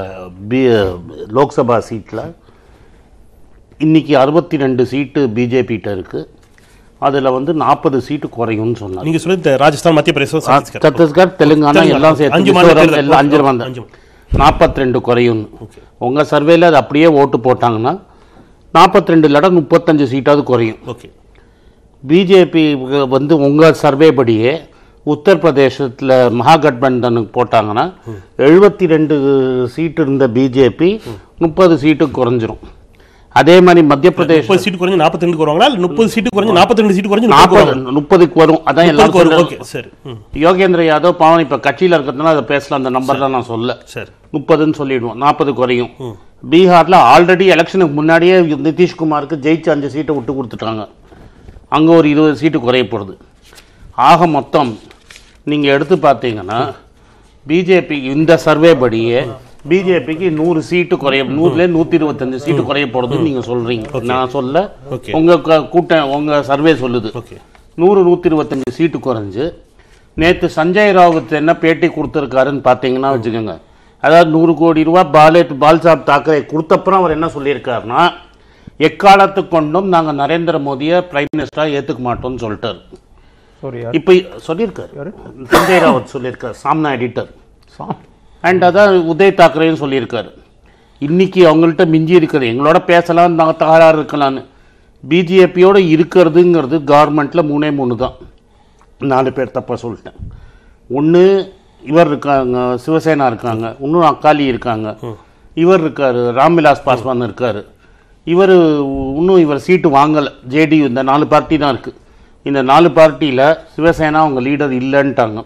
பி லோக்சபா சீட்டில் இன்னைக்கு அறுபத்தி ரெண்டு சீட்டு பிஜேபிகிட்ட இருக்கு அதில் வந்து நாற்பது சீட்டு குறையும்னு சொன்னாங்க நீங்க சொல்லி ராஜஸ்தான் மத்திய பிரதேசம் சத்தீஸ்கர் சத்தீஸ்கர் தெலுங்கானா தெலுங்கானா. எல்லாம் சேர்த்து அஞ்சு மாநில மிசோரம் தேர்தல். எல்லாம் அஞ்சு வந்த அஞ்சு. நாற்பத்தி ரெண்டு குறையும் உங்க சர்வேல அது அப்படியே ஓட்டு போட்டாங்கன்னா நாற்பத்தி ரெண்டு இல்லாட்டா முப்பத்தஞ்சு சீட்டாவது குறையும் ஓகே பிஜேபி வந்து உங்க சர்வே படியே உத்தரப்பிரதேசத்தில் மகாகட்பந்தனுக்கு போட்டாங்கன்னா எழுபத்தி ரெண்டு சீட்டு இருந்த பிஜேபி முப்பது சீட்டு குறைஞ்சிரும் அதே மாதிரி மத்திய பிரதேஷ் முப்பது சீட்டு குறைஞ்சு நாற்பத்தி ரெண்டு வருவாங்களா இல்ல முப்பது சீட்டு குறைஞ்சு நாற்பத்தி ரெண்டு சீட்டு குறைஞ்சு நாற்பது முப்பதுக்கு வரும் அதான் எல்லாரும் ஓகே சொல்றாங்க. சரி ம், யோகேந்திர யாதவ் பாவன் இப்ப கட்சியில இருக்கிறதுனால அதை பேசலாம் அந்த நம்பர்லாம் நான் சொல்ல சரி முப்பதுன்னு சொல்லிடுவோம் நாற்பது குறையும் பீகார்ல ஆல்ரெடி எலெக்ஷனுக்கு முன்னாடியே நிதிஷ்குமாருக்கு ஜெயிச்சு அஞ்சு சீட்டை விட்டு கொடுத்துட்டாங்க அங்க ஒரு இருபது சீட்டு குறைய போகுது ஆக மொத்தம் நீங்க எடுத்து பார்த்தீங்கன்னா பிஜேபி இந்த சர்வே படியே பிஜேபிக்கு நூறு சீட்டு குறைய நூறுல நூத்தி இருபத்தஞ்சு சீட்டு குறைய போறதுன்னு நீங்க சொல்றீங்க நான் சொல்ல Okay. உங்க க- கூட்டம் உங்க சர்வே சொல்லுது ஓகே நூறு நூற்றி இருபத்தஞ்சு சீட்டு குறைஞ்சு நேற்று சஞ்சய் ராவுத் என்ன பேட்டி கொடுத்துருக்காருன்னு பார்த்தீங்கன்னா வச்சுக்கோங்க அதாவது நூறு கோடி ரூபா பாலே பால் சாப் தாக்கரே கொடுத்தப்புறம் அவர் என்ன சொல்லியிருக்காருன்னா எக்காலத்து கொண்டும் நாங்கள் நரேந்திர மோடியை பிரைம் மினிஸ்டராக ஏற்றுக்க மாட்டோம்னு சொல்லிட்டாரு சாரி இப்போ சொல்லியிருக்காரு சஞ்சய் ராவத் சொல்லியிருக்காரு சாம்னா எடிட்டர் அண்ட் அதான் உதய் தாக்கரேன்னு சொல்லியிருக்காரு இன்னைக்கு அவங்கள்ட்ட மிஞ்சி இருக்கிறது எங்களோட பேசலாம் நாங்கள் தகராறு இருக்கலாம்னு பிஜேபியோட இருக்கிறதுங்கிறது கவர்மெண்ட்டில் மூணே மூணு தான் நாலு பேர் தப்பாக சொல்லிட்டேன் ஒன்று இவர் இருக்காங்க சிவசேனா இருக்காங்க இன்னும் அக்காலி இருக்காங்க இவர் இருக்காரு ராம்விலாஸ் பாஸ்வான் இருக்காரு இவர் இன்னும் இவர் சீட்டு வாங்கலை ஜேடியு இந்த நாலு பார்ட்டி தான் இருக்குது இந்த நாலு பார்ட்டியில் சிவசேனா அவங்க லீடர் இல்லைன்ட்டாங்க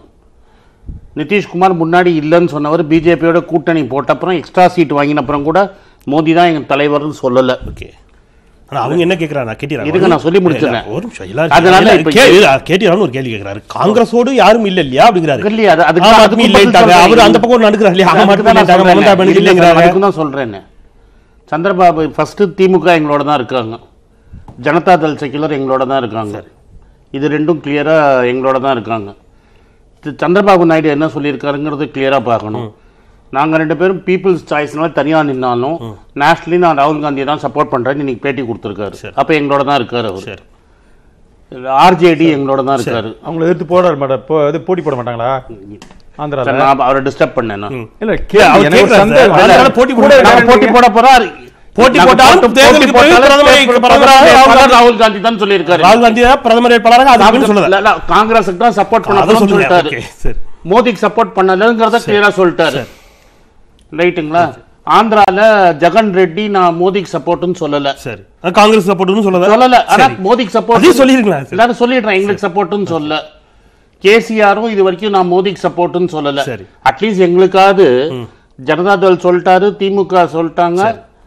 நிதிஷ்குமார் முன்னாடி இல்லைன்னு சொன்னவர் பிஜேபியோட கூட்டணி போட்டப்புறம் எக்ஸ்ட்ரா சீட் வாங்கின அப்புறம் கூட மோடி தான் எங்கள் தலைவர்னு சொல்லலை ஓகே ஆனா அவங்க என்ன கேக்குறாங்க கேட்கிறாங்க இருங்க, நான் சொல்லி முடிச்சிடுறேன். ஒரு நிமிஷம் எல்லாரும் அதனால எல்லாரும் இப்ப கே- கேட்டியான்னு ஒரு கேள்வி கேக்குறாரு காங்கிரஸோடு யாரும் இல்ல இல்லையா அப்படிங்கிறாரு இல்லையா, அது- அதுக்கு ஆம் தான் ஆத்மி அதுக்கு பதில் இல்லைன்ட்டாங்க. சொல்றேன். அவர் அந்த பக்கம் ஒரு நடுக்கிறார் இல்லையா ஆம் அதுக்கு ஆத்மி தான் நான் இல்லைன்ட்டாங்க, மமதா சொல்றேன். பானர்ஜி இல்ல, இல்லைங்கிறாங்க அதுக்கு தான் சொல்றேன் சந்திரபாபு ஃபர்ஸ்ட் திமுக எங்களோட தான் இருக்காங்க ஜனதா தள் செக்குலர் எங்களோட தான் இருக்காங்க இது ரெண்டும் கிளியரா எங்களோட தான் இருக்காங்க தி- சந்திரபாபு நாயுடு என்ன சொல்லியிருக்காருங்கிறது கிளியரா பார்க்கணும் நாங்க ரெண்டு பேரும் பீப்புள்ஸ் சாய்ஸ்னால தனியா நின்னாலும் நேஷனலி நான் ராகுல் காந்தியை தான் சப்போர்ட் பண்றேன்னு இன்னைக்கு பேட்டி கொடுத்துருக்காரு அப்ப எங்களோட தான் இருக்காரு அவர் சரி ஆர்ஜேடி எங்களோட தான் இருக்காரு அவங்கள எதிர்த்து போட மாட்டார் போ- இது போட்டி போட மாட்டாங்களா ஆந்திரால. சரி, நான் அவரை டிஸ்டர்ப் பண்ணேன் நான். இல்ல அவர் கேள்வி எனக்கு ஒரு கேட்கறாரு சந்தேகம் சார். இல்ல. அதனால போட்டி கூட போட நாங்க போட்டி போட போறாரு போட்டி நாங்க போட்டாலும் போட்டி தேர்தலுக்கு பிறகு போட்டாலும் பிரதமரை- பிரதமராக பிரதமராக ராகுல் காந்தி- ராகுல் காந்தி தான் சொல்லியிருக்காரு ராகுல் காந்தி தான் பிரதமர் வேட்பாளராக அதுக்குன்னு சொல்லல இல்ல, இல்ல, காங்கிரஸுக்கு தான் சப்போர்ட் அதை பண்ண சொல்லுங்க சொல்லிட்டாரு ஓகே சரி மோடிக்கு சப்போர்ட் பண்ணலங்கிறத கிளியரா சொல்லிட்டாரு ரைட்டுங்களா ஆந்திரால ஜெகன் ரெட்டி நான் மோடிக்கு சப்போர்ட்னு சொல்லல சரி அது காங்கிரஸ் சப்போர்ட்னு சொல்லல சொல்லல ஆனா சரி. மோடிக்கு சப்போர்ட் அதையும் சொல்லிருக்கலாம் சார். எல்லாரும் சொல்லிடுறேன் எங்களுக்கு சப்போர்ட்னு சொல்ல கேசிஆரும் இது வரைக்கும் நான் மோடிக்கு சப்போர்ட்னு சொல்லல சரி. அட்லீஸ்ட் எங்களுக்காவது ஜனதாதள் சொல்லிட்டாரு திமுக சொல்லிட்டாங்க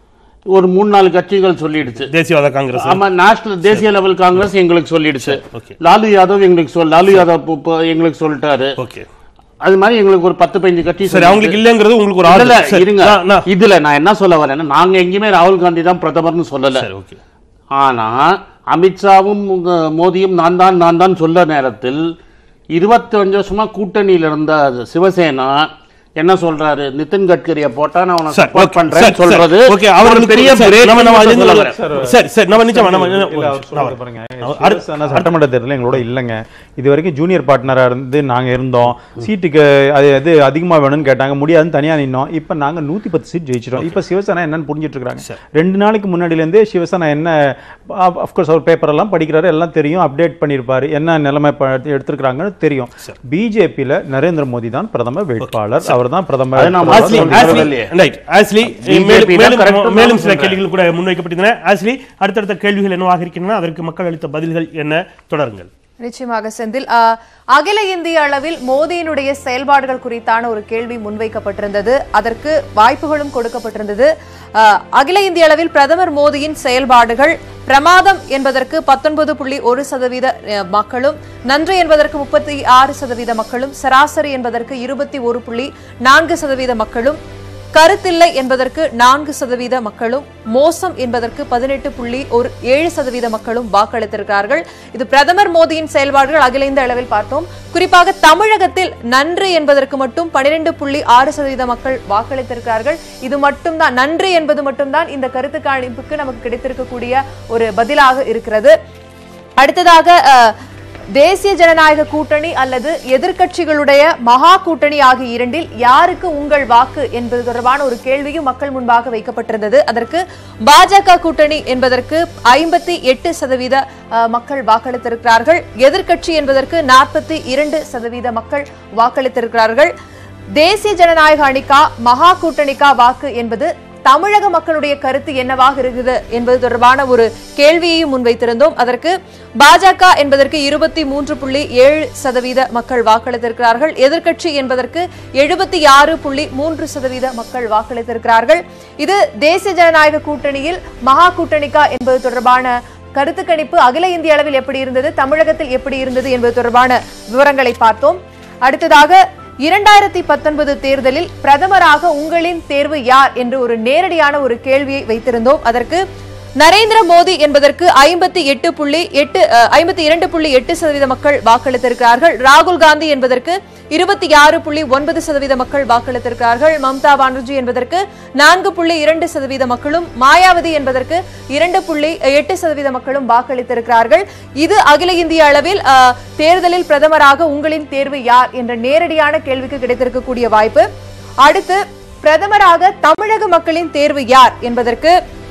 ஒரு மூணு நாலு கட்சிகள் சொல்லிடுச்சு தேசியவாத காங்கிரஸ் ஆமா நேஷனல் தேசிய லெவல் காங்கிரஸ் எங்களுக்கு சொல்லிடுச்சு ஓகே. லாலு யாதவ் எங்களுக்கு சொல் லாலு யாதவ் இப்ப- இப்ப எங்களுக்கு சொல்லிட்டாரு ஓகே அது மாதிரி எங்களுக்கு ஒரு பத்து பதினஞ்சு கட்சி சரி சொல்லிடுச்சு. அவங்களுக்கு இல்லங்கிறது உங்களுக்கு ஒரு இல்ல, ஆர்டர் சரி இருங்க நான்- நான்- இதுல நான் என்ன சொல்ல வரேன்னா நாங்க எங்கேயுமே ராகுல் காந்தி தான் பிரதமர்னு சொல்லல சரி ஓகே ஆனா அமித்ஷாவும் உங்க மோடியும் நான் தான் நான் தான் சொல்ல நேரத்தில் இருபத்தி அஞ்சு வருஷமா கூட்டணியில இருந்த சிவசேனா என்ன சொல்றாரு நிதின் கட்கரியை போட்டா நான் உனக்கு சார் சப்போர்ட் ஓகே, பண்றேன்னு சார், சொல்றது சார், ஓகே அவர்களுக்கு பெரிய சார், break நம்ம நம்ம ன்னு அதுல சொல்ல இருந்து- வரேன். சரி சரி நம்ம நிச்சயமா நம்ம இல்ல, நம்ம- அவர் சொல்றது நான் பாருங்க. அவர் அடுத்து- சிவசேனா சட்டமன்ற தேர்தலில் எங்களோட இல்லைங்க இது வரைக்கும் ஜூனியர் பார்ட்னரா இருந்து நாங்க இருந்தோம் சீட்டுக்கு அது அது அதிகமா வேணும்னு கேட்டாங்க முடியாதுன்னு தனியா நின்னோம் இப்ப நாங்க நூத்தி பத்து சீட் ஜெயிச்சிட்டோம் இப்ப சிவசேனா என்னன்னு புரிஞ்சிட்டு இருக்காங்க ரெண்டு நாளைக்கு முன்னாடில இருந்தே சிவசேனா என்ன அப்கோர்ஸ் அவர் பேப்பர் எல்லாம் படிக்கிறாரு எல்லாம் தெரியும் அப்டேட் பண்ணியிருப்பாரு என்ன நிலைமை ப- எடுத்திருக்காங்கன்னு தெரியும் பிஜேபியில நரேந்திர மோடி தான் பிரதமர் வேட்பாளர் அவர் தான் பிரதமர் அது நான் ஆஸ்லி சொல்றது ஆஸ்லி இல்லையே. ரைட் ஆஸ்லி BJP மேலும் தான் மேலும் correct ன்னு மேலும் நான் சில சொல்றேன். கேள்விகள் கூட முன்வைக்கப்பட்டிருந்தன ஆஸ்லி அடுத்தடுத்த கேள்விகள் என்னவாக இருக்கின்றன அதற்கு மக்கள் அளித்த பதில்கள் என்ன தொடருங்கள் நிச்சயமாக செந்தில் அஹ், அகில இந்திய அளவில் மோடியினுடைய செயல்பாடுகள் குறித்தான ஒரு கேள்வி முன்வைக்கப்பட்டிருந்தது அதற்கு வாய்ப்புகளும் கொடுக்கப்பட்டிருந்தது அஹ், அகில இந்திய அளவில் பிரதமர் மோடியின் செயல்பாடுகள் பிரமாதம் என்பதற்கு பத்தொன்பது புள்ளி ஒரு சதவீத அஹ், மக்களும் நன்று என்பதற்கு முப்பத்தி ஆறு சதவீத மக்களும் சராசரி என்பதற்கு இருபத்தி ஒரு புள்ளி நான்கு சதவீத மக்களும் கருத்தில்லை என்பதற்கு நான்கு சதவீத மக்களும் மோசம் என்பதற்கு பதினெட்டு புள்ளி ஒரு ஏழு சதவீத மக்களும் வாக்களித்திருக்கிறார்கள் இது பிரதமர் மோடியின் செயல்பாடுகள் அகில இந்திய அளவில் பார்த்தோம் குறிப்பாக தமிழகத்தில் நன்று என்பதற்கு மட்டும் பனிரெண்டு புள்ளி ஆறு சதவீத மக்கள் வாக்களித்திருக்கிறார்கள் இது மட்டும்தான் நன்று என்பது மட்டும்தான் இந்த கருத்து கணிப்புக்கு நமக்கு கிடைத்திருக்கக்கூடிய ஒரு பதிலாக இருக்கிறது அடுத்ததாக அஹ், தேசிய ஜனநாயக கூட்டணி அல்லது எதிர்க்கட்சிகளுடைய மகா கூட்டணி ஆகிய இரண்டில் யாருக்கு உங்கள் வாக்கு என்பது தொடர்பான ஒரு கேள்வியும் மக்கள் முன்பாக வைக்கப்பட்டிருந்தது அதற்கு பாஜக கூட்டணி என்பதற்கு ஐம்பத்தி எட்டு சதவீத அஹ், மக்கள் வாக்களித்திருக்கிறார்கள் எதிர்க்கட்சி என்பதற்கு நாற்பத்தி இரண்டு சதவீத மக்கள் வாக்களித்திருக்கிறார்கள் தேசிய ஜனநாயக அணிக்கா மகா கூட்டணிக்கா வாக்கு என்பது தமிழக மக்களுடைய கருத்து என்னவாக இருக்குது என்பது தொடர்பான ஒரு கேள்வியையும் முன்வைத்திருந்தோம் அதற்கு பாஜக என்பதற்கு இருபத்தி மூன்று புள்ளி ஏழு சதவீத மக்கள் வாக்களித்திருக்கிறார்கள் எதிர்க்கட்சி என்பதற்கு எழுபத்தி ஆறு புள்ளி மூன்று சதவீத மக்கள் வாக்களித்திருக்கிறார்கள் இது தேசிய ஜனநாயக கூட்டணியில் மகா கூட்டணிக்கா என்பது தொடர்பான கருத்து கணிப்பு அகில இந்திய அளவில் எப்படி இருந்தது தமிழகத்தில் எப்படி இருந்தது என்பது தொடர்பான விவரங்களை பார்த்தோம் அடுத்ததாக இரண்டாயிரத்தி பத்தொன்பது தேர்தலில் பிரதமராக உங்களின் தேர்வு யார் என்று ஒரு நேரடியான ஒரு கேள்வியை வைத்திருந்தோம் அதற்கு நரேந்திர மோடி என்பதற்கு ஐம்பத்தி எட்டு புள்ளி எட்டு ஐம்பத்தி இரண்டு புள்ளி எட்டு சதவீத மக்கள் வாக்களித்திருக்கிறார்கள் ராகுல் காந்தி என்பதற்கு இருபத்தி ஆறு புள்ளி ஒன்பது சதவீத மக்கள் வாக்களித்திருக்கிறார்கள் மம்தா பானர்ஜி என்பதற்கு நான்கு புள்ளி இரண்டு சதவீத மக்களும் மாயாவதி என்பதற்கு இரண்டு புள்ளி எட்டு சதவீத மக்களும் வாக்களித்திருக்கிறார்கள் இது அகில இந்திய அளவில் அஹ், தேர்தலில் பிரதமராக உங்களின் தேர்வு யார் என்ற நேரடியான கேள்விக்கு கிடைத்திருக்கக்கூடிய வாய்ப்பு அடுத்து பிரதமராக தமிழக மக்களின் தேர்வு யார் என்பதற்கு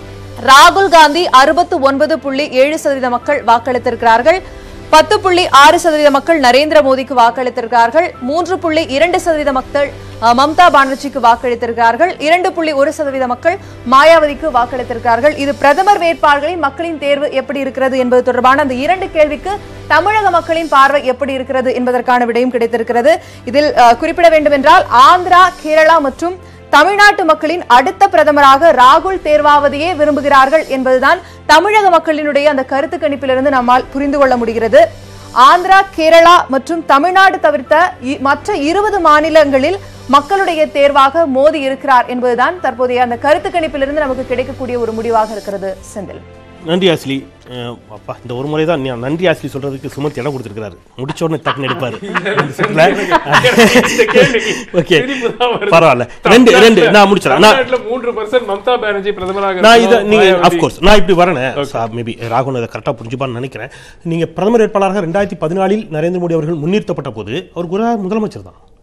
ராகுல் காந்தி அறுபத்து ஒன்பது புள்ளி ஏழு சதவீத மக்கள் வாக்களித்திருக்கிறார்கள் பத்து புள்ளி ஆறு சதவீத மக்கள் நரேந்திர மோடிக்கு வாக்களித்திருக்கிறார்கள் மூன்று புள்ளி இரண்டு சதவீத மக்கள் அஹ், மம்தா பானர்ஜிக்கு வாக்களித்திருக்கிறார்கள் இரண்டு புள்ளி ஒரு சதவீத மக்கள் மாயாவதிக்கு வாக்களித்திருக்கிறார்கள் இது பிரதமர் வேட்பாளர்களின் மக்களின் தேர்வு எப்படி இருக்கிறது என்பது தொடர்பான அந்த இரண்டு கேள்விக்கு தமிழக மக்களின் பார்வை எப்படி இருக்கிறது என்பதற்கான விடையும் கிடைத்திருக்கிறது இதில் அஹ், குறிப்பிட வேண்டும் என்றால் ஆந்திரா கேரளா மற்றும் தமிழ்நாட்டு மக்களின் அடுத்த பிரதமராக ராகுல் தேர்வாவதையே விரும்புகிறார்கள் என்பதுதான் தமிழக மக்களினுடைய அந்த கருத்து கணிப்பிலிருந்து நம்மால் புரிந்து கொள்ள முடிகிறது ஆந்திரா கேரளா மற்றும் தமிழ்நாடு தவிர்த்த இ- மற்ற இருபது மாநிலங்களில் மக்களுடைய தேர்வாக மோடி இருக்கிறார் என்பதுதான் தற்போதைய அந்த கருத்து கணிப்பிலிருந்து நமக்கு கிடைக்கக்கூடிய ஒரு முடிவாக இருக்கிறது செந்தில் நன்றி ஆஸ்லி அஹ், அப்பா இந்த ஒரு முறை தான் நன்றி ஆஸ்லி சொல்றதுக்கு சுமத் இடம் கொடுத்துருக்காரு முடிச்ச உடனே டக்குன்னு எடுப்பாரு ஓகே பரவாயில்ல ரெண்டு ரெண்டு நான் முடிச்சிடறேன் நான் தமிழ்நாட்டுல மூன்று பர்சன்ட் மம்தா பானர்ஜி பிரதமராக நான் இதை இருக்கணும். நீங்க மாயாவதி- அஃப்கோர்ஸ் நான் இப்படி வரேன் மேபி ராகுல் அதை கரெக்டாக புரிஞ்சுப்பான்னு நினைக்கிறேன் நீங்க பிரதமர் வேட்பாளராக ரெண்டாயிரத்தி பதினாலில் நரேந்திர மோடி அவர்கள் முன்னிறுத்தப்பட்ட போது அவர் குஜராத் முதலமைச்சர் தான்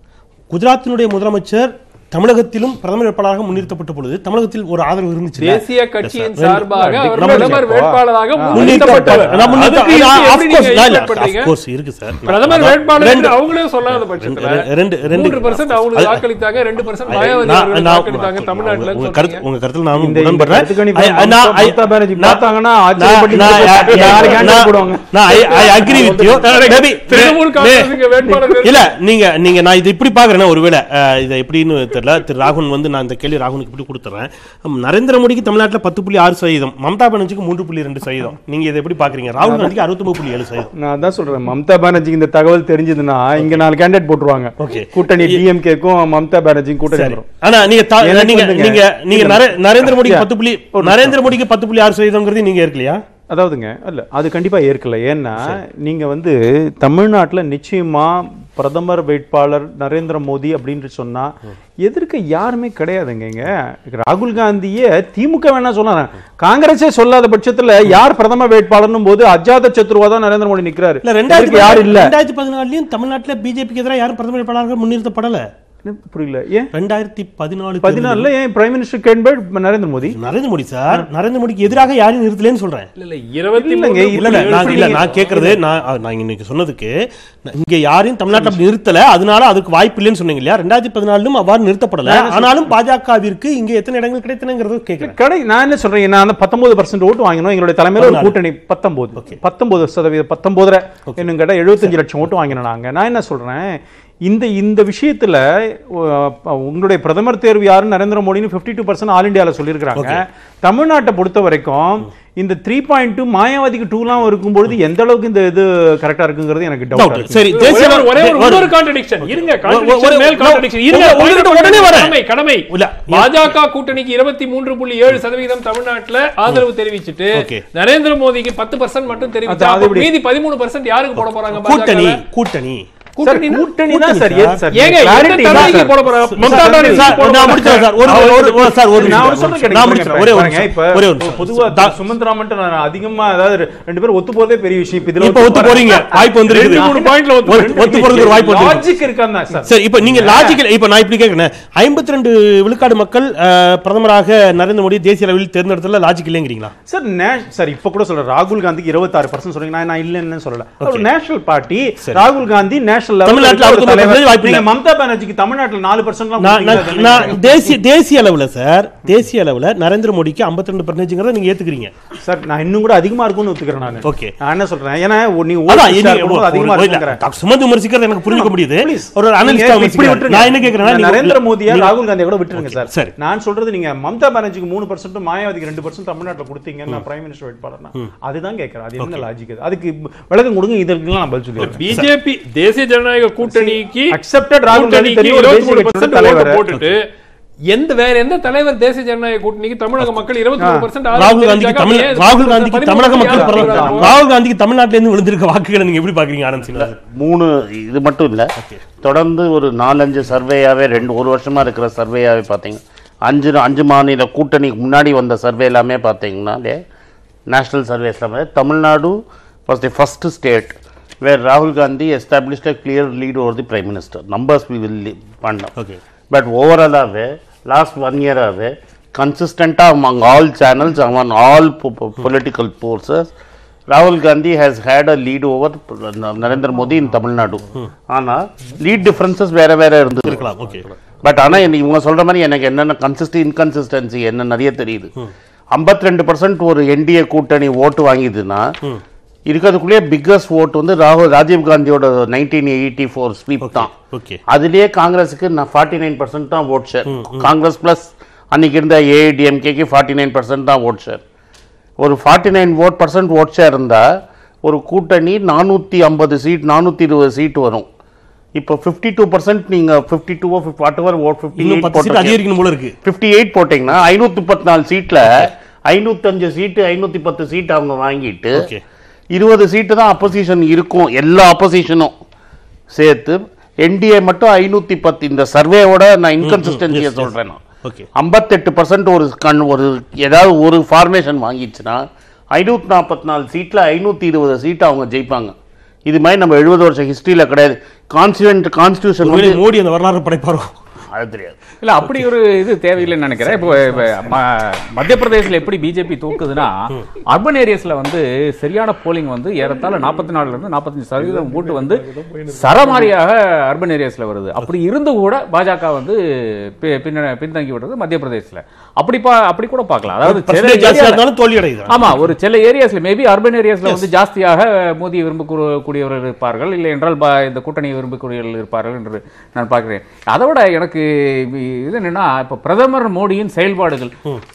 குஜராத்தினுடைய முதலமைச்சர் தமிழகத்திலும் பிரதமர் வேட்பாளராக முன்னிறுத்தப்பட்ட பொழுது தமிழகத்தில் ஒரு ஆதரவு இருந்துச்சு தேசிய கட்சியின் சார்பாக அவர் நம்ம பிரதமர் வேட்பாளராக முன்னிறுத்தப்பட்டவர். முன்னிறுத்தப்பட்டவர் நான் முன்னிறுத்த- அதுக்கு ஆ, எப்படி of course, நீங்க இல்ல, equate பண்றீங்க? of course இருக்கு சார். பிரதமர் நான் வேட்பாளர் ரெண்டு- என்று அவங்களே சொல்லாத பட்சத்துல ரெண்டு- ரெண்டு- ரெண்டு- மூன்று பர்சன்ட் அவங்களுக்கு வாக்களித்தாங்க ரெண்டு பர்சன்ட் மாயாவதி நான்- அவர்கள் நான் வாக்களித்தாங்க தமிழ்நாட்டுல உங்க கருத்து உங்க கருத்துல நானும் இந்த- இந்த உடன்படுறேன் கருத்து கணிப்பு I- I- நான்- மம்தா பானர்ஜி நான்- பார்த்தாங்கன்னா நான்- ஆச்சரியப்பட்டு நான்- நாலு நான்- candidate போடுவாங்க. நான் I- I agree with you. Maybe- Trinamool காங்கிரஸுக்கு வேட்பாளர் இல்ல நீங்க நீங்க நான் இது இப்படி பாக்குறேன்னா ஒருவேளை அஹ், இதை எப்படின்னு தெரியல திரு ராகுல் வந்து நான் இந்த கேள்வி ராகுலுக்கு இப்படி கொடுத்துறேன் ஹம், நரேந்திர மோடிக்கு தமிழ்நாட்டுல பத்து புள்ளி ஆறு சதவீதம் மம்தா பானர்ஜிக்கு மூன்று புள்ளி ரெண்டு சதவீதம் நீங்க இதை எப்படி பாக்குறீங்க ராகுல் காந்திக்கு அறுபத்தி புள்ளி ஏழு சதவீதம் நான் அதான் சொல்றேன் மம்தா பானர்ஜிக்கு இந்த தகவல் தெரிஞ்சதுன்னா இங்க நாலு கேண்டிடேட் போட்டுருவாங்க Okay. கூட்டணி டிஎம்கேக்கும் மம்தா பானர்ஜிக்கும் கூட்டணி சரி வரும் ஆனா நீங்க தா- எனக்கு நீங்க வந்துங்க. நீங்க நீங்க நரே- நரேந்திர மோடிக்கு Yeah. பத்து புள்ளி ஒரு நிமிஷம். நரேந்திர மோடிக்கு பத்து புள்ளி ஆறு சதவீதம்ங்கிறது நீங்க இருக்கலையா அதாவதுங்க இல்ல அது கண்டிப்பா ஏற்கல ஏன்னா நீங்க வந்து தமிழ்நாட்டுல நிச்சயமா பிரதமர் வேட்பாளர் நரேந்திர மோடி அப்படின்னு சொன்னா எதிர்க்க யாருமே கிடையாதுங்க இங்க ராகுல் காந்தியே திமுக வேணா சொன்னாங்க காங்கிரஸே சொல்லாத பட்சத்துல யார் பிரதமர் வேட்பாளர்னும் போது அஜாத சத்ருவா தான் நரேந்திர மோடி நிக்கிறாரு இல்ல ரெண்டாயிரத்தி எதிர்க்க யாரும் இல்ல ரெண்டாயிரத்தி பதினாலுலயும் தமிழ்நாட்டுல பிஜேபிக்கு எதிராக யாரும் பிரதமர் வேட்பாளர்கள் முன்னிறுத்தப்படல புரியல ஏன் ரெண்டாயிரத்தி பதினாலு பதினாலுல ஏன் பிரைம் மினிஸ்டர் கேன்பர்ட் நரேந்திர மோடி நரேந்திர மோடி சார் நரேந்திர மோடிக்கு எதிராக யாரையும் நிறுத்தலன்னு சொல்றேன் இல்ல இல்ல இருபத்தி இல்லைங்க, மூணு இல்ல இல்ல புள்ளி நான் ஏழு இல்ல புள்ளி நான் கேக்குறது நான் அஹ், நான் இன்னைக்கு சொன்னதுக்கு நான் இங்க யாரையும் தமிழ்நாட்டுல அப்படி நிறுத்தல அதனால அதுக்கு வாய்ப்பு இல்லைன்னு சொன்னீங்க இல்லையா ரெண்டாயிரத்தி பதினாலும் அவ்வாறு நிறுத்தப்படல ஆனாலும் பாஜகவிற்கு இங்க எத்தனை இடங்கள் கிடைத்தனங்கிறது கேட்கிறேன் கடை நான் என்ன சொல்றேன் நான் பத்தொன்பது பர்சன்ட் ஓட்டு வாங்கினோம் எங்களுடைய தலைமையில ஒரு கூட்டணி பத்தொன்பது பத்தொன்பது சதவீதம் பத்தொன்பதரை இன்னும் கேட்டா எழுபத்தஞ்சு லட்சம் ஓட்டு வாங்கினோம் நாங்க நான் என்ன சொல்றேன் இந்த இந்த விஷயத்துல அஹ், உங்களுடைய பிரதமர் தேர்வு யாருன்னு நரேந்திர மோடின்னு பிப்டி டூ பர்சன்ட் ஆல் இந்தியாவில் சொல்லியிருக்கிறாங்க தமிழ்நாட்டை பொறுத்த வரைக்கும் இந்த த்ரீ பாயிண்ட் டூ மாயாவதிக்கு டூலாம் இருக்கும்பொழுது எந்த அளவுக்கு இந்த இது கரெக்டா இருக்குங்கிறது எனக்கு Doubt. டவுட் சரி ஒரே தேசிய ஒரு- ஒரே ஒரு ஒரு- இன்னொரு contradiction. இருங்க, ஒரு- contradiction ஒரு- மேல் contradiction. இருங்க, உங்க- உங்ககிட்ட உடனே வரேன். கடமை, கடமை. இல்ல, பாஜக கூட்டணிக்கு இருபத்தி மூன்று புள்ளி ஏழு சதவீதம் தமிழ்நாட்டுல ஆதரவு தெரிவிச்சுட்டு Okay. நரேந்திர மோடிக்கு பத்து பர்சன்ட் மட்டும் தெரிவிச்சா அது அப்ப எப்படி? மீதி பதிமூணு பர்சன்ட் யாருக்கு போட போறாங்க கூட்டணி பாஜக ல? கூட்டணி கூட்டணினா? கூட்டணி தான் சார் கூட்டணி எது சார் ஏங்க, எந்த clarity தான் தலைமைக்கு சார். போட போறாங்க? மம்தா சார், பானர்ஜி சார், போட நான் போறாங்க. முடிச்சேன் சார் ஒரு ஒரு- ஒரு சார் ஒரு நான் ஒரு நிமிஷம். சொல்றேன் நான் கேளுங்க, முடிச்சேன் ஒரே ஒரு பாருங்க, நிமிஷம். இப்ப ஒரே ஒரு நிமிஷம். பொதுவா தா- சுமந்திராமன்ட்டு நான் அதிகமா அதாவது ரெண்டு பேரும் ஒத்து போறதே பெரிய விஷயம் இப்ப இதுல இப்ப ஒத்து போறீங்க வாய்ப்பு வந்திருக்குது ரெண்டு மூணு பாயிண்ட்ல ஒத்து ஒரு- ஒத்து போறதுக்கு ஒரு வாய்ப்பு வந்திருக்கு லாஜிக் இருக்கான் சார் சரி இப்ப நீங்க லாஜிக்கல் இப்ப நான் இப்படி கேக்குறேன் ஐம்பத்தி ரெண்டு விழுக்காடு மக்கள் அஹ், பிரதமராக நரேந்திர மோடி தேசிய அளவில் தேர்ந்தெடுத்தல லாஜிக் இல்லைங்கிறீங்களா சார் நே- சார் இப்ப கூட சொல்றேன் ராகுல் காந்திக்கு இருபத்தாறு பர்சன்ட் சொல்றீங்க நான் நான் இல்லைன்னு சொல்லல ஒரு நேஷனல் பார்ட்டி ராகுல் காந்தி நேஷனல் தமிழ்நாட்டுல அவருக்கு ஒரு percentage வாய்ப்பு நீங்க இல்ல. மம்தா பானர்ஜிக்கு தமிழ்நாட்டுல நாலு பர்சன்ட் நான் நான்- நான் தேசிய தேசிய அளவுல சார் தேசிய அளவுல நரேந்திர மோடிக்கு 52% ரெண்டு பர்சன்டேஜ்ங்கிறத நீங்க ஏத்துக்கிறீங்க சார் நான் இன்னும் கூட அதிகமா இருக்கும்னு ஒத்துக்கிறேன் நான் Okay. நான் என்ன சொல்றேன் ஏன்னா ஒ- நீ அதான் ஓட்டு இனி share பண்ணும்போது அதிகமா ஒரு- இல்ல, இருக்குங்கிறேன் டாக்டர் சுமந்த் விமர்சிக்கிறது எனக்கு புரிஞ்சுக்க முடியுது Please. ஒரு நீங்க அனலிஸ்டா இப்படி விமர்சிக்கிறேன் விட்டுருங்க. நான் என்ன கேக்குறேன்னா நான் நீங்க- நரேந்திர மோடியா நீங்க- ராகுல் காந்தியை கூட விட்டுருங்க சார் சரி. நான் சொல்றது நீங்க மம்தா பானர்ஜிக்கு மூணு பர்சன்ட் மாயாவதிக்கு ரெண்டு பர்சன்ட் தமிழ்நாட்டுல கொடுத்தீங்க நான் பிரைம் மினிஸ்டர் வேட்பாளர்னா அதுதான் கேட்கறேன் அது என்ன லாஜிக் அது அதுக்கு விளக்கம் கொடுங்க இதற்கெல்லாம் நான் பதில் சொல்லுவேன் பிஜேபி தேசிய ஜனநாயக கூட்டணிக்கு Accepted ராகுல் காந்தி கூட்டணிக்கு தெரியும் ஒரு 23% தேசிய கட்சியோட ஓட்டு தலைவர். போட்டுட்டு எந்த வேற எந்த தலைவர் தேசிய ஜனநாயக கூட்டணிக்கு தமிழக மக்கள் இருபத்தி மூணு பர்சன்ட் ராகுல் காந்திக்கு தமிழ் ராகுல் காந்திக்கு தமிழக மக்கள் பிரதமர் ராகுல் காந்திக்கு தமிழ்நாட்டுல இருந்து விழுந்திருக்க வாக்குகளை நீங்க எப்படி பாக்குறீங்க ஆனந்த் சீனிவாசன் மூணு இது மட்டும் இல்லை தொடர்ந்து ஒரு நாலஞ்சு சர்வேயாவே ரெண்டு ஒரு வருஷமா இருக்கிற சர்வேயாவே பார்த்தீங்க அஞ்சு அஞ்சு மாநில கூட்டணிக்கு முன்னாடி வந்த சர்வே எல்லாமே பார்த்தீங்கன்னாலே நேஷனல் சர்வேஸ் எல்லாமே Tamil Nadu was the first state where ராகுல் Gandhi established a clear lead over the prime minister numbers we will பண்ணோம் Okay. பட் ஓவராலாகவே லாஸ்ட் ஒன் இயராகவே கன்சிஸ்டண்ட்டாக among all channels among all political forces ராகுல் Gandhi has had a lead over Narendra Modi இன் தமிழ்நாடு ஆனால் lead differences வேற வேற இருந்தது இருக்கலாம் okay but ஆனால் இவங்க சொல்ற மாதிரி எனக்கு என்னென்ன கன்சிஸ்டி இன்கன்சிஸ்டன்சி என்ன நிறைய தெரியுது 52% ரெண்டு பர்சன்ட் ஒரு என்டிஏ கூட்டணி ஓட்டு வாங்கிதுன்னா இருக்கிறதுக்குள்ளேயே பிக்கஸ்ட் ஓட்டு வந்து ராகுல் ராஜீவ் காந்தியோட நைன்டீன் எயிட்டி ஃபோர் ஸ்வீப் தான் ஓகே அதுலயே காங்கிரஸுக்கு நான் ஃபார்ட்டி நைன் பர்சன்ட் தான் ஓட் ஷேர் காங்கிரஸ் பிளஸ் அன்னைக்கு இருந்த ஏஐடிஎம்கேக்கு ஃபார்ட்டி நைன் பர்சன்ட் தான் ஓட் ஷேர் ஒரு forty nine vote percent vote share இருந்தால் ஒரு கூட்டணி நானூற்றி ஐம்பது சீட் நானூற்றி இருபது சீட் வரும் இப்போ ஃபிஃப்டி டூ பர்சன்ட் நீங்கள் fifty two whatever vote இன்னும் பத்து சீட் ஃபிஃப்டி அதிகரிக்கணும் போல இருக்கு ஃபிஃப்டி எயிட் போட்டிங்கன்னா ஐநூற்றி முப்பத்தி நாலு சீட்டில் ஐநூற்றஞ்சு சீட்டு ஐநூற்றி பத்து சீட் அவங்க வாங்கிட்டு ஓகே இருபது சீட்டு தான் அப்போசிஷன் இருக்கும் எல்லா அப்போசிஷனும் சேர்த்து என்டிஏ மட்டும் ஐநூற்றி பத்து இந்த சர்வேவோட நான் இன்கன்சிஸ்டன்சியை சொல்கிறேன் நான் ஓகே ஐம்பத்தெட்டு பர்சன்ட் ஒரு கண் ஒரு ஏதாவது ஒரு ஃபார்மேஷன் வாங்கிச்சுன்னா ஐநூற்றி நாற்பத்தி நாலு சீட்டில் ஐநூற்றி இருபது சீட்டு அவங்க ஜெயிப்பாங்க இது மாதிரி நம்ம எழுபது வருஷம் ஹிஸ்டரியில் கிடையாது கான்ஸ்டியூண்ட் கான்ஸ்டியூஷன் ஒருவேளை வந்து மோடி அந்த வரலாறு படைப்பாரோ அது தெரியாது இல்ல அப்படி ஒரு இது தேவையில்லைன்னு நினைக்கிறேன் இப்போ இப்போ ம- மத்திய பிரதேசல எப்படி பிஜேபி தூக்குதுன்னா அர்பன் ஏரியாஸ்ல வந்து சரியான போலிங் வந்து ஏறத்தாழ நாற்பத்தி நாலுல இருந்து நாற்பத்தஞ்சு சதவீதம் ஓட்டு வந்து சரமாரியாக அர்பன் ஏரியாஸ்ல வருது அப்படி இருந்து கூட பாஜக வந்து பி- பின்ன பின்தங்கி விடுறது மத்திய பிரதேசல அப்படி பா அப்படி கூட பார்க்கலாம் அதாவது சில பர்சன்டேஜ் ஜாஸ்தியா area- இருந்தாலும் தோல்வி அடையுது ஆமா ஒரு சில ஏரியாஸ்ல மேபி அர்பன் ஏரியாஸ்ல வந்து ஜாஸ்தியாக மோதியை விரும்பக்கூடியவர்கள் இருப்பார்கள் இல்லை என்றால் பா- இந்த கூட்டணியை விரும்பக்கூடியவர்கள் இருப்பார்கள் என்று நான் பார்க்கிறேன் அதை விட எனக்கு இது என்னன்னா இப்ப பிரதமர் மோடியின் செயல்பாடுகள்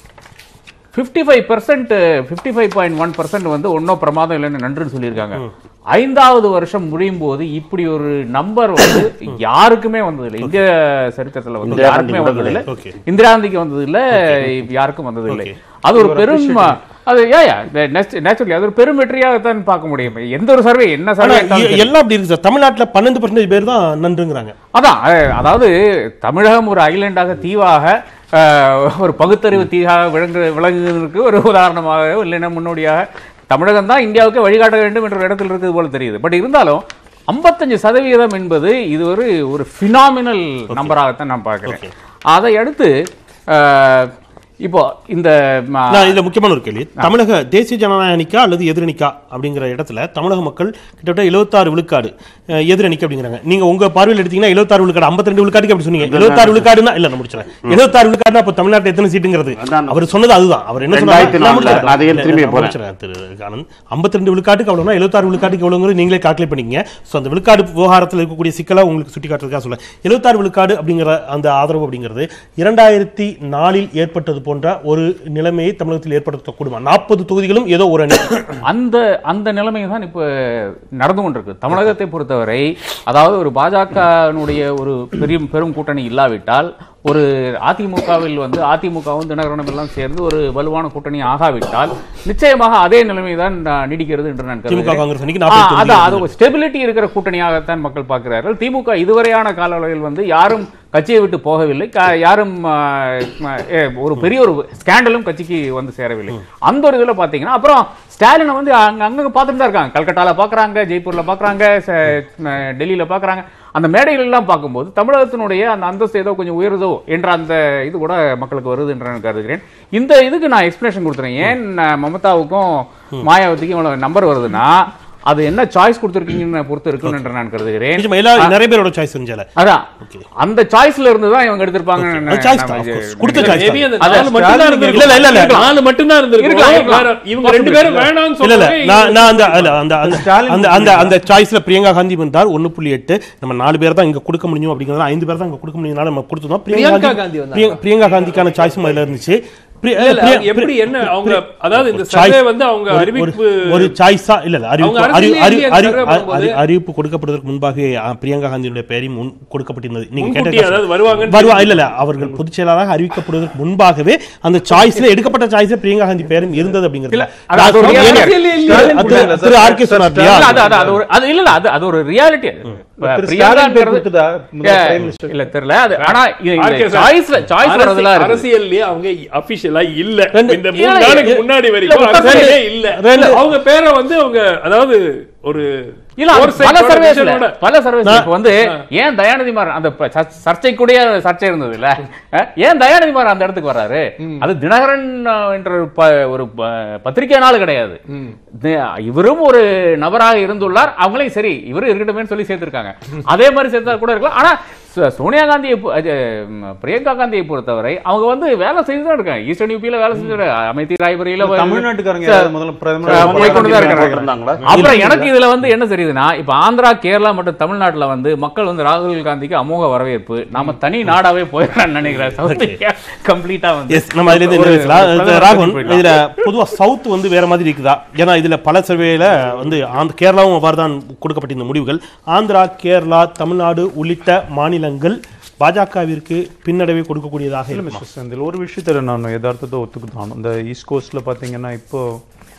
fifty five percent fifty five point one percent வந்து ஒன்றும் பிரமாதம் இல்லைன்னு நன்றுன்னு சொல்லியிருக்காங்க ஐந்தாவது வருஷம் முடியும் போது இப்படி ஒரு நம்பர் வந்து யாருக்குமே வந்ததில்லை இந்திய சரித்திரத்துல வந்து இந்திரா யாருக்குமே காந்தி வந்ததில்லை Okay. இந்திரா காந்திக்கு வந்தது இல்ல யாருக்கும் வந்தது இல்லை அது ஒரு பெரும் அது ஏயா நேச்சுரலி அது ஒரு பெரும் வெற்றியாகத்தான் பார்க்க முடியும் எந்த ஒரு சர்வே என்ன ஆனா சர்வே எ- எல்லாம் அப்படி இருக்கு சார் தமிழ்நாட்டுல பன்னெண்டு பர்சன்டேஜ் பேர் தான் நன்றுங்கிறாங்க அதான் அஹ், அதாவது தமிழகம் ஒரு ஐலண்டாக தீவாக அஹ், ஒரு பகுத்தறிவு தீவாக விளங்கு விளங்குவதற்கு ஒரு உதாரணமாக இல்லைன்னா முன்னோடியாக தமிழகம் தான் இந்தியாவுக்கு வழிகாட்ட வேண்டும் என்ற ஒரு இடத்துல இருக்குது போல தெரியுது பட் இருந்தாலும் ஐம்பத்தஞ்சு சதவீதம் என்பது இது ஒரு ஒரு ஃபினாமினல் நம்பராகத்தான் நான் பார்க்கிறேன் அதை அடுத்து அஹ், இப்போ இந்த ம- நான் இதுல முக்கியமான ஒரு கேள்வி தமிழக தேசிய ஜனநாயக அணிக்கா அல்லது எதிரணிக்கா அப்படிங்கிற இடத்துல தமிழக மக்கள் கிட்டத்தட்ட 76 விழுக்காடு அஹ், எதிரணிக்கு அப்படிங்கிறாங்க நீங்க உங்க பார்வையில் எடுத்தீங்கன்னா 76 விழுக்காடு 52 விழுக்காடுக்கு அப்படி சொன்னீங்க 76 விழுக்காடுனா இல்ல நான் முடிச்சறேன் 76 விழுக்காடுனா அப்ப தமிழ்நாட்டுல எத்தனை சீட்டுங்கிறது அதான். அவர் சொன்னது அதுதான் அவர் என்ன ரெண்டாயிரத்தி சொன்னாரு நான் நாலுல, முடிச்சிடுறேன். நான் அதையே இல்ல, திரும்பி நான் போறேன். முடிச்சிடுறேன் திரு ஆனந்த் 52 விழுக்காட்டுக்கு அவ்வளவுனா 76 விழுக்காட்டுக்கு எவ்வளவுங்கிறது நீங்களே கால்குலேட் பண்ணிக்கங்க சோ அந்த விழுக்காடு விவகாரத்தில் இருக்கக்கூடிய சிக்கலா உங்களுக்கு சுட்டி காட்டுறதுக்காக சொல்ல 76 விழுக்காடு அப்படிங்கிற அந்த ஆதரவு அப்படிங்கிறது இரண்டாயிரத்தி நாலில் ஏற்பட்டது போன்ற ஒரு நிலைமையை தமிழகத்தில் ஏற்படுத்தக்கூடுமா நாற்பது தொகுதிகளும் ஏதோ ஒரு அணி அந்த அந்த நிலைமை தான் இப்போ நடந்து கொண்டிருக்கு தமிழகத்தை பொறுத்தவரை அதாவது ஒரு பாஜகனுடைய ஒரு பெரிய பெரும் கூட்டணி இல்லாவிட்டால் ஒரு அதிமுகவில் வந்து அதிமுகவும் தினகரனும் எல்லாம் சேர்ந்து ஒரு வலுவான கூட்டணி ஆகாவிட்டால் நிச்சயமாக அதே நிலைமை தான் நீடிக்கிறது என்று நான் திமுக கருதுகிறேன். காங்கிரஸ் அன்னைக்கு ஆ, 40 அதான் அது ஒரு ஸ்டெபிலிட்டி இருக்கிற கூட்டணியாகத்தான் மக்கள் பார்க்கிறார்கள் திமுக இதுவரையான கால அளவில் வந்து யாரும் கட்சியை விட்டு போகவில்லை கா- யாரும் ஆ, ஆ, ஏ, ஒரு பெரிய ஒரு ஸ்கேண்டலும் கட்சிக்கு வந்து சேரவில்லை அந்த ஒரு இதுல பாத்தீங்கன்னா அப்புறம் ஸ்டாலினை வந்து அங்க அங்க பார்த்துட்டு தான் இருக்காங்க கல்கட்டால பாக்குறாங்க ஜெய்ப்பூர்ல பாக்குறாங்க ச- ஆ, டெல்லியில பாக்குறாங்க அந்த மேடைகள் எல்லாம் பார்க்கும்போது தமிழகத்தினுடைய அந்த அந்தஸ்து ஏதோ கொஞ்சம் உயருதோ என்ற அந்த இது கூட மக்களுக்கு வருது என்று நான் கருதுகிறேன் இந்த இதுக்கு நான் எக்ஸ்பிளேஷன் கொடுத்துறேன் ஏன் நான் மமதாவுக்கும் மாயாவதிக்கும் இவ்வளவு நம்பர் வருதுன்னா அது என்ன சாய்ஸ் கொடுத்துருக்கீங்கன்னு பொறுத்து இருக்குன்னு என்று நான் கருதுகிறேன் நிஜமா, எல்லாரும் நிறைய பேரோட சாய்ஸ் செஞ்சல அதான் Okay. அந்த சாய்ஸ்ல இருந்து தான் இவங்க எடுத்திருப்பாங்க அது choice தான், of course. கொடுத்த choice Maybe அந்த அது நாலு மட்டும்தான் இருந்திருக்கும். இல்ல, இல்ல, இல்ல, இல்ல. நாலு மட்டும்தான் இருந்திருக்கும். இருக்கலாம், இருக்கலாம். வேற இவங்க ரெண்டு பேரும் வேணாம்னு இல்ல இல்ல சொன்னாங்க. நான் நான் அந்த அல்ல, அந்த அந்த அந்த அந்த அந்த சாய்ஸ்ல பிரியங்கா காந்தி வந்தார் ஒன்னு புள்ளி எட்டு நம்ம நாலு பேர் தான் இங்க கொடுக்க முடியும் அப்படிங்கறத ஐந்து பேர் தான் இங்க கொடுக்க முடியும்னால நம்ம கொடுத்தோம் பிரியங்கா காந்தி வந்தாங்க. பிரியங்கா- பிரியங்கா காந்திக்கான சாய்ஸும் அதுல இருந்துச்சு பிரிய- இல்ல, இல்ல, பிரிய- அவங்க எப்படி என்ன அவங்க அதாவது இந்த choice- சர்வே வந்து அவங்க ஒரு- அறிவிப்பு ஒரு- ஒரு சாய்ஸா இல்ல இல்ல அறிவிப்பு அவங்க அறி- அறி- அரசியல் அறி- survey அறி- பண்ணும்போது- அறிவிப்பு கொடுக்கப்படுவதற்கு முன்பாக அ, பிரியங்கா காந்தியுடைய பெயரையும் முன் கொடுக்கப்பட்டிருந்தது நீங்க முன்கூட்டி கேட்ட அதாவது வருவாங்கன்னு வருவா இல்ல இல்ல அவர்கள் பொதுச் செயலாளராக அறிவிக்கப்படுவதற்கு முன்பாகவே அந்த சாய்ஸ்ல எடுக்கப்பட்ட சாய்ஸ்ல பிரியங்கா காந்தி பெயரும் இருந்தது அப்படிங்கிறது இல்ல, அது அது ஒரு நான் reality. சொன்னேன். இல்ல, திரு- திரு- திரு ஆர் கே சொன்னார் இல்லையா? இல்ல, அது அது அது ஒரு அது இல்ல இல்ல அது அது ஒரு ரியாலிட்டி திரு ஸ்டாலின் பேர் கொடுத்ததா? முதல் Prime Minister. இல்ல தெரியல அது ஆனா ஆர் கே சார், சாய்ஸ்ல சாய்ஸ் அரசி- வரதெல்லாம் இருக்கு அரசியல்லையே அவங்க அபிஷியலா இல்ல ரெண்டு- இந்த இல்ல, மூணு நாளைக்கு இல்ல, முன்னாடி இல்ல, வரைக்கும் ரெண்டு- அரசியலே இல்ல ரெண்டு- அவங்க பேரை வந்து அவங்க அதாவது ஒரு இல்ல அது foresight பல ஓட சர்வேஸ்ல vision-ஓட பல சர்வேஸ் இப்ப வந்து ஏன் தயாநிதி மாறன் அந்த ப- சர்ச்- சர்ச்சைக்குடைய சர்ச்சை இருந்தது இல்ல அஹ், ஏன் தயாநிதி மாறன் அந்த இடத்துக்கு வர்றாரு அது தினகரன் அஹ், என்ற ஒரு ப- ஒரு ப- பத்திரிகை நாள் கிடையாது தி- இவரும் ஒரு நபராக இருந்துள்ளார் அவங்களையும் சரி இவரும் இருக்கட்டுமே சொல்லி சேர்த்திருக்காங்க அதே மாதிரி சேர்த்தா கூட இருக்கலாம் ஆனா சோ- சோனியா காந்தியை பொ- அது, ம், பிரியங்கா காந்தியை பொறுத்தவரை அவங்க வந்து வேலை செய்து தான் இருக்காங்க ஈஸ்டர்ன் யூபியில வேலை செஞ்சு அமைதி ராய்பரியில தமிழ்நாட்டுக்காரங்க யாராவது முதல்ல அஹ், பிரதமர் போய் கொண்டு தான் இருக்காங்க. போட்டிருந்தாங்களா? அப்புறம் எனக்கு இதுல வந்து என்ன தெரியுதுன்னா இப்ப ஆந்திரா கேரளா மற்றும் தமிழ்நாட்டுல வந்து மக்கள் வந்து ராகுல் காந்திக்கு அமோக வரவேற்பு நாம தனி நாடாவே போயிடலாம்னு நினைக்கிறேன் சவுத் இந்தியா கம்ப்ளீட்டா வந்து எஸ் நம்ம அதுல இருந்து என்ன ஒரு பேசலாம் இது பிரதமர் ராகவன் போயிடலாம். இதுல பொதுவா சவுத் வந்து வேற மாதிரி இருக்குதா ஏன்னா இதுல பல சர்வேல வந்து ஆந்த கேரளாவும் அவ்வாறு தான் கொடுக்கப்பட்டிருந்த முடிவுகள் ஆந்திரா கேரளா தமிழ்நாடு உள்ளிட்ட மாநிலங்கள் பாஜகவிற்கு பின்னடைவை கொடுக்கக்கூடியதாக இல்ல இருக்குமா மிஸ்டர் செந்தில் ஒரு விஷயத்துல நான் யதார்த்தத்தை ஒத்துக்குதான் இந்த ஈஸ்ட் கோஸ்ட்ல பாத்தீங்கன்னா இப்போ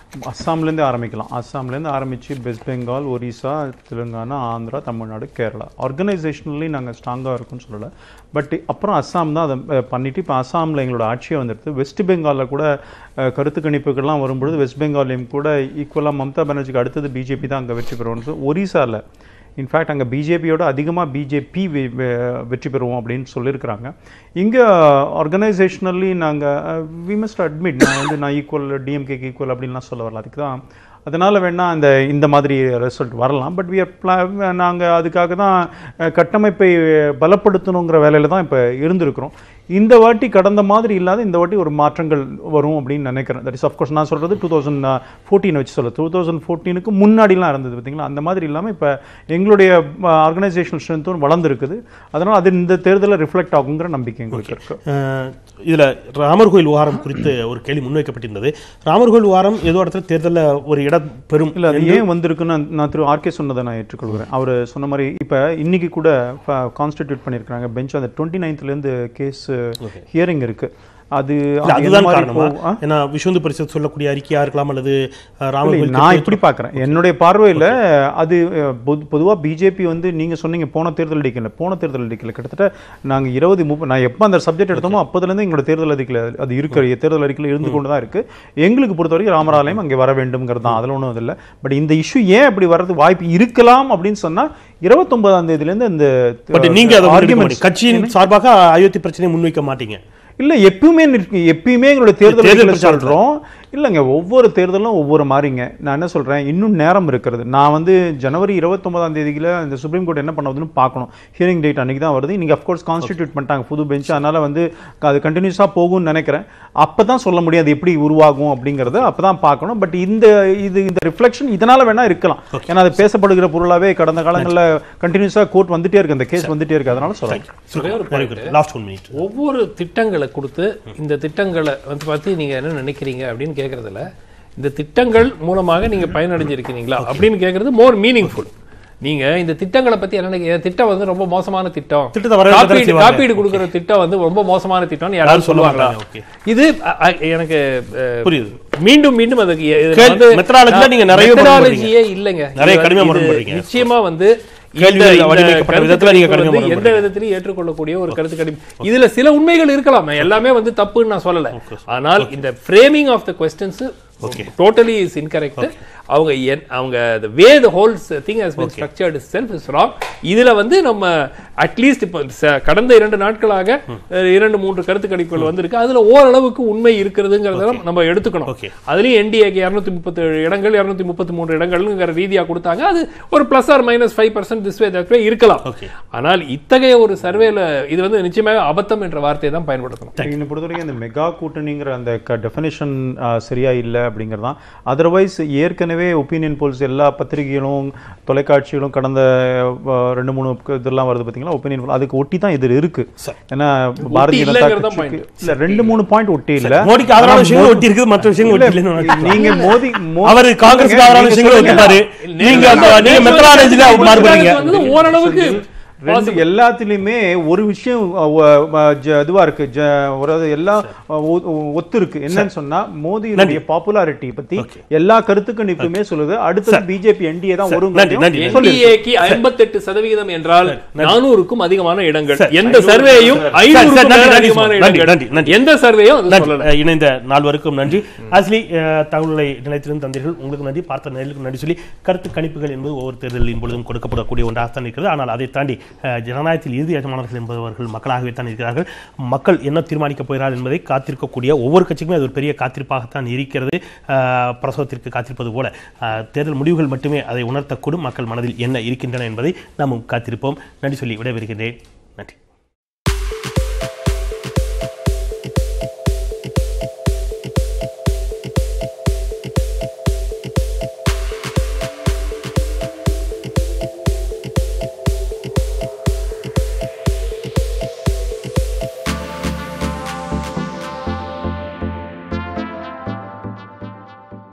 அஸ்ஸாம்லேருந்து ஆரம்பிக்கலாம் அஸ்ஸாம்லேருந்து ஆரம்பித்து வெஸ்ட் பெங்கால் ஒரிசா தெலுங்கானா ஆந்திரா தமிழ்நாடு கேரளா ஆர்கனைசேஷனலி நாங்கள் ஸ்ட்ராங்காக இருக்கும்னு சொல்லலை பட் அப்புறம் அஸ்ஸாம் தான் அதை அஹ், பண்ணிட்டு இப்போ அஸ்ஸாமில் எங்களோட ஆட்சியை வந்துடுது வெஸ்ட் பெங்காலில் கூட அஹ், கருத்து கணிப்புகள்லாம் வரும்பொழுது வெஸ்ட் பெங்கால்லையும் கூட ஈக்குவலாக மம்தா பானர்ஜிக்கு அடுத்தது பிஜேபி தான் அங்கே வெற்றி பெறுவோம்னு ஒரிசாவில் இன்ஃபேக்ட் அங்கே பிஜேபியோட அதிகமாக பிஜேபி வெற்றி பெறுவோம் அப்படின்னு சொல்லியிருக்கிறாங்க இங்கே ஆர்கனைசேஷனலி நாங்கள் வி மஸ்ட் அட்மிட் நான் வந்து நான் ஈக்குவல் டிஎம்கேக்கு ஈக்குவல் அப்படின்லாம் சொல்ல வரல அதுக்கு தான் அதனால் வேணால் அந்த இந்த மாதிரி ரிசல்ட் வரலாம் பட் வி நாங்கள் அதுக்காக தான் அஹ், கட்டமைப்பை பலப்படுத்தணுங்கிற வேலையில் தான் இப்போ இருந்திருக்கிறோம் இந்த வாட்டி கடந்த மாதிரி இல்லாத இந்த வாட்டி ஒரு மாற்றங்கள் வரும் அப்படின்னு நினைக்கிறேன் தட் இஸ் அஃப்கோர்ஸ் நான் சொல்கிறது டூ தௌசண்ட் ஃபோர்டீன் வச்சு சொல்ல டூ தௌசண்ட் ஃபோர்டீனுக்கு முன்னாடிலாம் இருந்தது பார்த்தீங்களா அந்த மாதிரி இல்லாமல் இப்போ எங்களுடைய ஆர்கனைசேஷனல் ஸ்ட்ரென்த்தும் வளர்ந்துருக்குது அதனால் அது இந்த தேர்தலில் ரிஃப்ளெக்ட் ஆகுங்கிற நம்பிக்கை எங்களுக்கு இருக்கு அஹ், இதுல ராமர் கோயில் விவகாரம் குறித்து ஒரு கேள்வி முன்வைக்கப்பட்டிருந்தது ராமர் கோயில் விவகாரம் ஏதோ இடத்துல தேர்தலில் ஒரு இடம் பெறும் இல்ல அது ஏன் வந்திருக்குன்னு நான் திரு ஆர்கே சொன்னதை நான் ஏற்றுக்கொள்கிறேன் அவர் சொன்ன மாதிரி இப்போ இன்னைக்கு கூட கான்ஸ்டிடியூட் பண்ணியிருக்காங்க பெஞ்ச் அந்த டுவெண்ட்டி நைன்த்லேருந்து கேஸ் ஹியரிங் இருக்கு அது இல்ல, அவங்க எந்த அதுதான் மாதிரி காரணமா போ- ஆ? ஏன்னா விஸ்வந்து பரிஷத் சொல்லக்கூடிய அறிக்கையா இருக்கலாம் அல்லது அஹ், ராமர் இல்லை, கோயில் நான் இப்படி பார்க்குறேன் என்னுடைய பார்வையில் அது பொதுவாக பிஜேபி வந்து நீங்கள் சொன்னீங்க போன தேர்தல் அடிக்கல போன தேர்தல் அடிக்கல கிட்டத்தட்ட நாங்கள் இருபது முப்பது நான் எப்போ அந்த சப்ஜெக்ட் எடுத்தோமோ அப்போதுலேருந்து எங்களோட தேர்தல் அறிக்கையில் அது இருக்கு தேர்தல் அறிக்கையில் இருந்து கொண்டு தான் இருக்கு எங்களுக்கு பொறுத்த வரைக்கும் ராமராலயம் அங்கே வர வேண்டும்ங்கிறது தான் அதில் ஒன்றும் இல்லை பட் இந்த இஷ்யூ ஏன் அப்படி வர்றது வாய்ப்பு இருக்கலாம் அப்படின்னு சொன்னால் இருபத்தொன்பதாம் தேதியிலேருந்து இந்த பட் நீங்க அதை முன்னெடுக்க arguments- மாட்டீங்க. கட்சியின் சார்பாக அயோத்தி பிரச்சனையை முன்வைக்க மாட்டீங்க இல்ல எப்பவுமே நிற்கு- எப்பயுமே எங்களுடைய தேர்தல் தேர்தல் அறிக்கையில பிரச்சாரத்துல. சொல்றோம் இல்லைங்க ஒவ்வொரு தேர்தலும் ஒவ்வொரு மாதிரிங்க நான் என்ன சொல்றேன் இன்னும் நேரம் இருக்கிறது நான் வந்து ஜனவரி இருபத்தொன்பதாம் தேதியில இந்த சுப்ரீம் கோர்ட் என்ன பண்ணுவதுன்னு பார்க்கணும் ஹியரிங் டேட் அன்னைக்கு தான் வருது நீங்க அஃப்கோர்ஸ் கான்ஸ்டிடியூட் பண்ணிட்டாங்க புது பெஞ்ச் அதனால வந்து அது கண்டினியூஸாக போகும்னு நினைக்கிறேன் அப்பதான் சொல்ல முடியாது எப்படி உருவாகும் அப்படிங்கறத அப்பதான் பார்க்கணும் பட் இந்த இது இந்த ரிஃப்ளெக்ஷன் இதனால வேணா இருக்கலாம் ஏன்னா அது பேசப்படுகிற பொருளாவே கடந்த காலங்கள்ல கண்டினியூஸாக கோர்ட் வந்துட்டே இருக்கு அந்த கேஸ் வந்துட்டே இருக்கு அதனால சொல்றேன் லாஸ்ட் ஒன் மினிட் ஒவ்வொரு திட்டங்களை கொடுத்து இந்த திட்டங்களை வந்து பார்த்து நீங்க என்ன நினைக்கிறீங்க அப்படின்னு கேட்கறதுல இந்த திட்டங்கள் மூலமாக நீங்க பயனடைஞ்சிருக்கிறீங்களா அப்படின்னு கேட்கறது மோர் மீனிங்ஃபுல் நீங்க இந்த திட்டங்களை பத்தி என்ன நினைக்கிறீங்க திட்டம் வந்து ரொம்ப மோசமான திட்டம் திட்டத்தை வரவேற்க தானே காப்பீடு செய்வாங்க. காப்பீடு கொடுக்கிற திட்டம் வந்து ரொம்ப மோசமான திட்டம்னு யாராவது யாரும் சொல்ல சொல்லுவாங்களா மாட்டாங்க, okay. இது அ- அ- எனக்கு அஹ், புரியுது மீண்டும் மீண்டும் அதுக்கு எ- இதுல கேள்- வந்து methodology-ல நீங்க நிறைய methodology-யே இல்லைங்க நிறைய இது கடுமையா இது முரண்படுறீங்க. நிச்சயமா வந்து கேள்விகள் இந்த- இந்த வடிவமைக்கப்பட்ட கருத்து விதத்துல நீங்க கணிப்பு கடுமையா வந்து எந்த முரண்படுறீங்க. விதத்திலையும் ஏற்றுக்கொள்ளக்கூடிய ஒரு கருத்து கணிப்பு இதுல சில உண்மைகள் இருக்கலாம் நான் எல்லாமே வந்து தப்புன்னு நான் சொல்லல ஆனால் இந்த framing of the questions totally is incorrect அவங்க என்- அவங்க the way the whole thing has been structured itself is wrong இதுல வந்து நம்ம அட்லீஸ்ட் இப்போ ச- கடந்த இரண்டு நாட்களாக அஹ், இரண்டு மூன்று கருத்து கணிப்புகள் வந்திருக்கு அதுல ஓரளவுக்கு உண்மை இருக்கிறதுங்கிறத நம்ம எடுத்துக்கணும் Okay. அதுலயும் என்டிஏக்கு இருநூத்தி முப்பத்தி இடங்கள் இருநூத்தி முப்பத்தி மூன்று இடங்கள்ங்கிற ரீதியா கொடுத்தாங்க அது ஒரு plus or minus five percent this way that way இருக்கலாம் Okay. ஆனால் இத்தகைய ஒரு சர்வேல இது வந்து நிச்சயமாக அபத்தம் என்ற வார்த்தையை தான் பயன்படுத்தணும் என்னை பொறுத்தவரைக்கும் இந்த மெகா கூட்டணிங்கிற அந்த டெஃபினேஷன் சரியா இல்லை அப்படிங்கிறது தான் அதர்வைஸ் ஏற்கனவே ஒப்பீனியன் போல்ஸ் எல்லா பத்திரிகைகளும் தொலைக்காட்சிகளும் கடந்த அஹ், ரெண்டு மூணு க- இதெல்லாம் வருது பார்த்தீங்களா ஒப்பீனியன் போல் அதுக்கு ஒட்டி தான் இது இருக்கு ஏன்னா பாரதிய ஜனதா இல்லைங்கிறது தான் கட்சிக்கு இல்ல ரெண்டு மூணு பாயிண்ட் ஒட்டி இல்ல மோடிக்கு ஆதரவான ஆனா விஷயங்கள் மோ- ஒட்டி இருக்குது மற்ற விஷயங்கள் ஒட்டி இல்லைன்னு நினைக்கிறேன். நீங்க மோடி மோ- அவரு காங்கிரஸ் ஆதரவான நீங்க விஷயங்களை சொல்லுங்க. ஒத்துப்பாரு நீங்க அந்த நீங்க மெத்தடாலஜில மாறுபடுறீங்க வந்து ஓரளவுக்கு ரெண்டு எல்லாத்துலயுமே ஒரு விஷயம் அஹ், ஒ- அஹ், ஜ- இதுவா இருக்கு ஜ- ஒரு அது எல்லாம் அஹ், ஒ- ஒ- ஒத்து இருக்கு என்னன்னு சொன்னா மோடியுடைய பாப்புலாரிட்டி பத்தி எல்லா கருத்து கணிப்புமே சொல்லுது அடுத்தது பிஜேபி என்டிஏ தான் நன்றி, நன்றி, நன்றி. வரும் என்டிஏக்கு ஐம்பத்தெட்டு சதவிகிதம் என்றால் நானூறுக்கும் அதிகமான இடங்கள் சார், எந்த சர்வேயும் சார், ஐநூறுக்கும் நன்றி, மேல நன்றி, அதிகமான நன்றி, நன்றி, இடங்கள் நன்றி. எந்த சர்வேயும் அது நன்றி. சொல்லல அஹ், இணைந்த நால்வருக்கும் நன்றி ஆக்சுவலி தகவல்களை நிலையத்திலும் தந்தீர்கள் உங்களுக்கு நன்றி பார்த்த நேர்களுக்கு நன்றி சொல்லி கருத்து கணிப்புகள் என்பது ஒவ்வொரு தேர்தலின் பொழுதும் கொடுக்கப்படக்கூடிய ஒன்றாக தான் இருக்கிறது ஆனால் அதை தாண்டி அஹ், ஜனநாயகத்தில் இறுதி எஜமானர்கள் என்பவர்கள் மக்களாகவே தான் இருக்கிறார்கள் மக்கள் என்ன தீர்மானிக்கப் போகிறார்கள் என்பதை காத்திருக்கக்கூடிய ஒவ்வொரு கட்சிக்குமே அது ஒரு பெரிய காத்திருப்பாகத்தான் இருக்கிறது அஹ், பிரசவத்திற்கு காத்திருப்பது போல அஹ், தேர்தல் முடிவுகள் மட்டுமே அதை உணர்த்தக்கூடும் மக்கள் மனதில் என்ன இருக்கின்றன என்பதை நாம் காத்திருப்போம் நன்றி சொல்லி விடைபெறுகின்றேன் நன்றி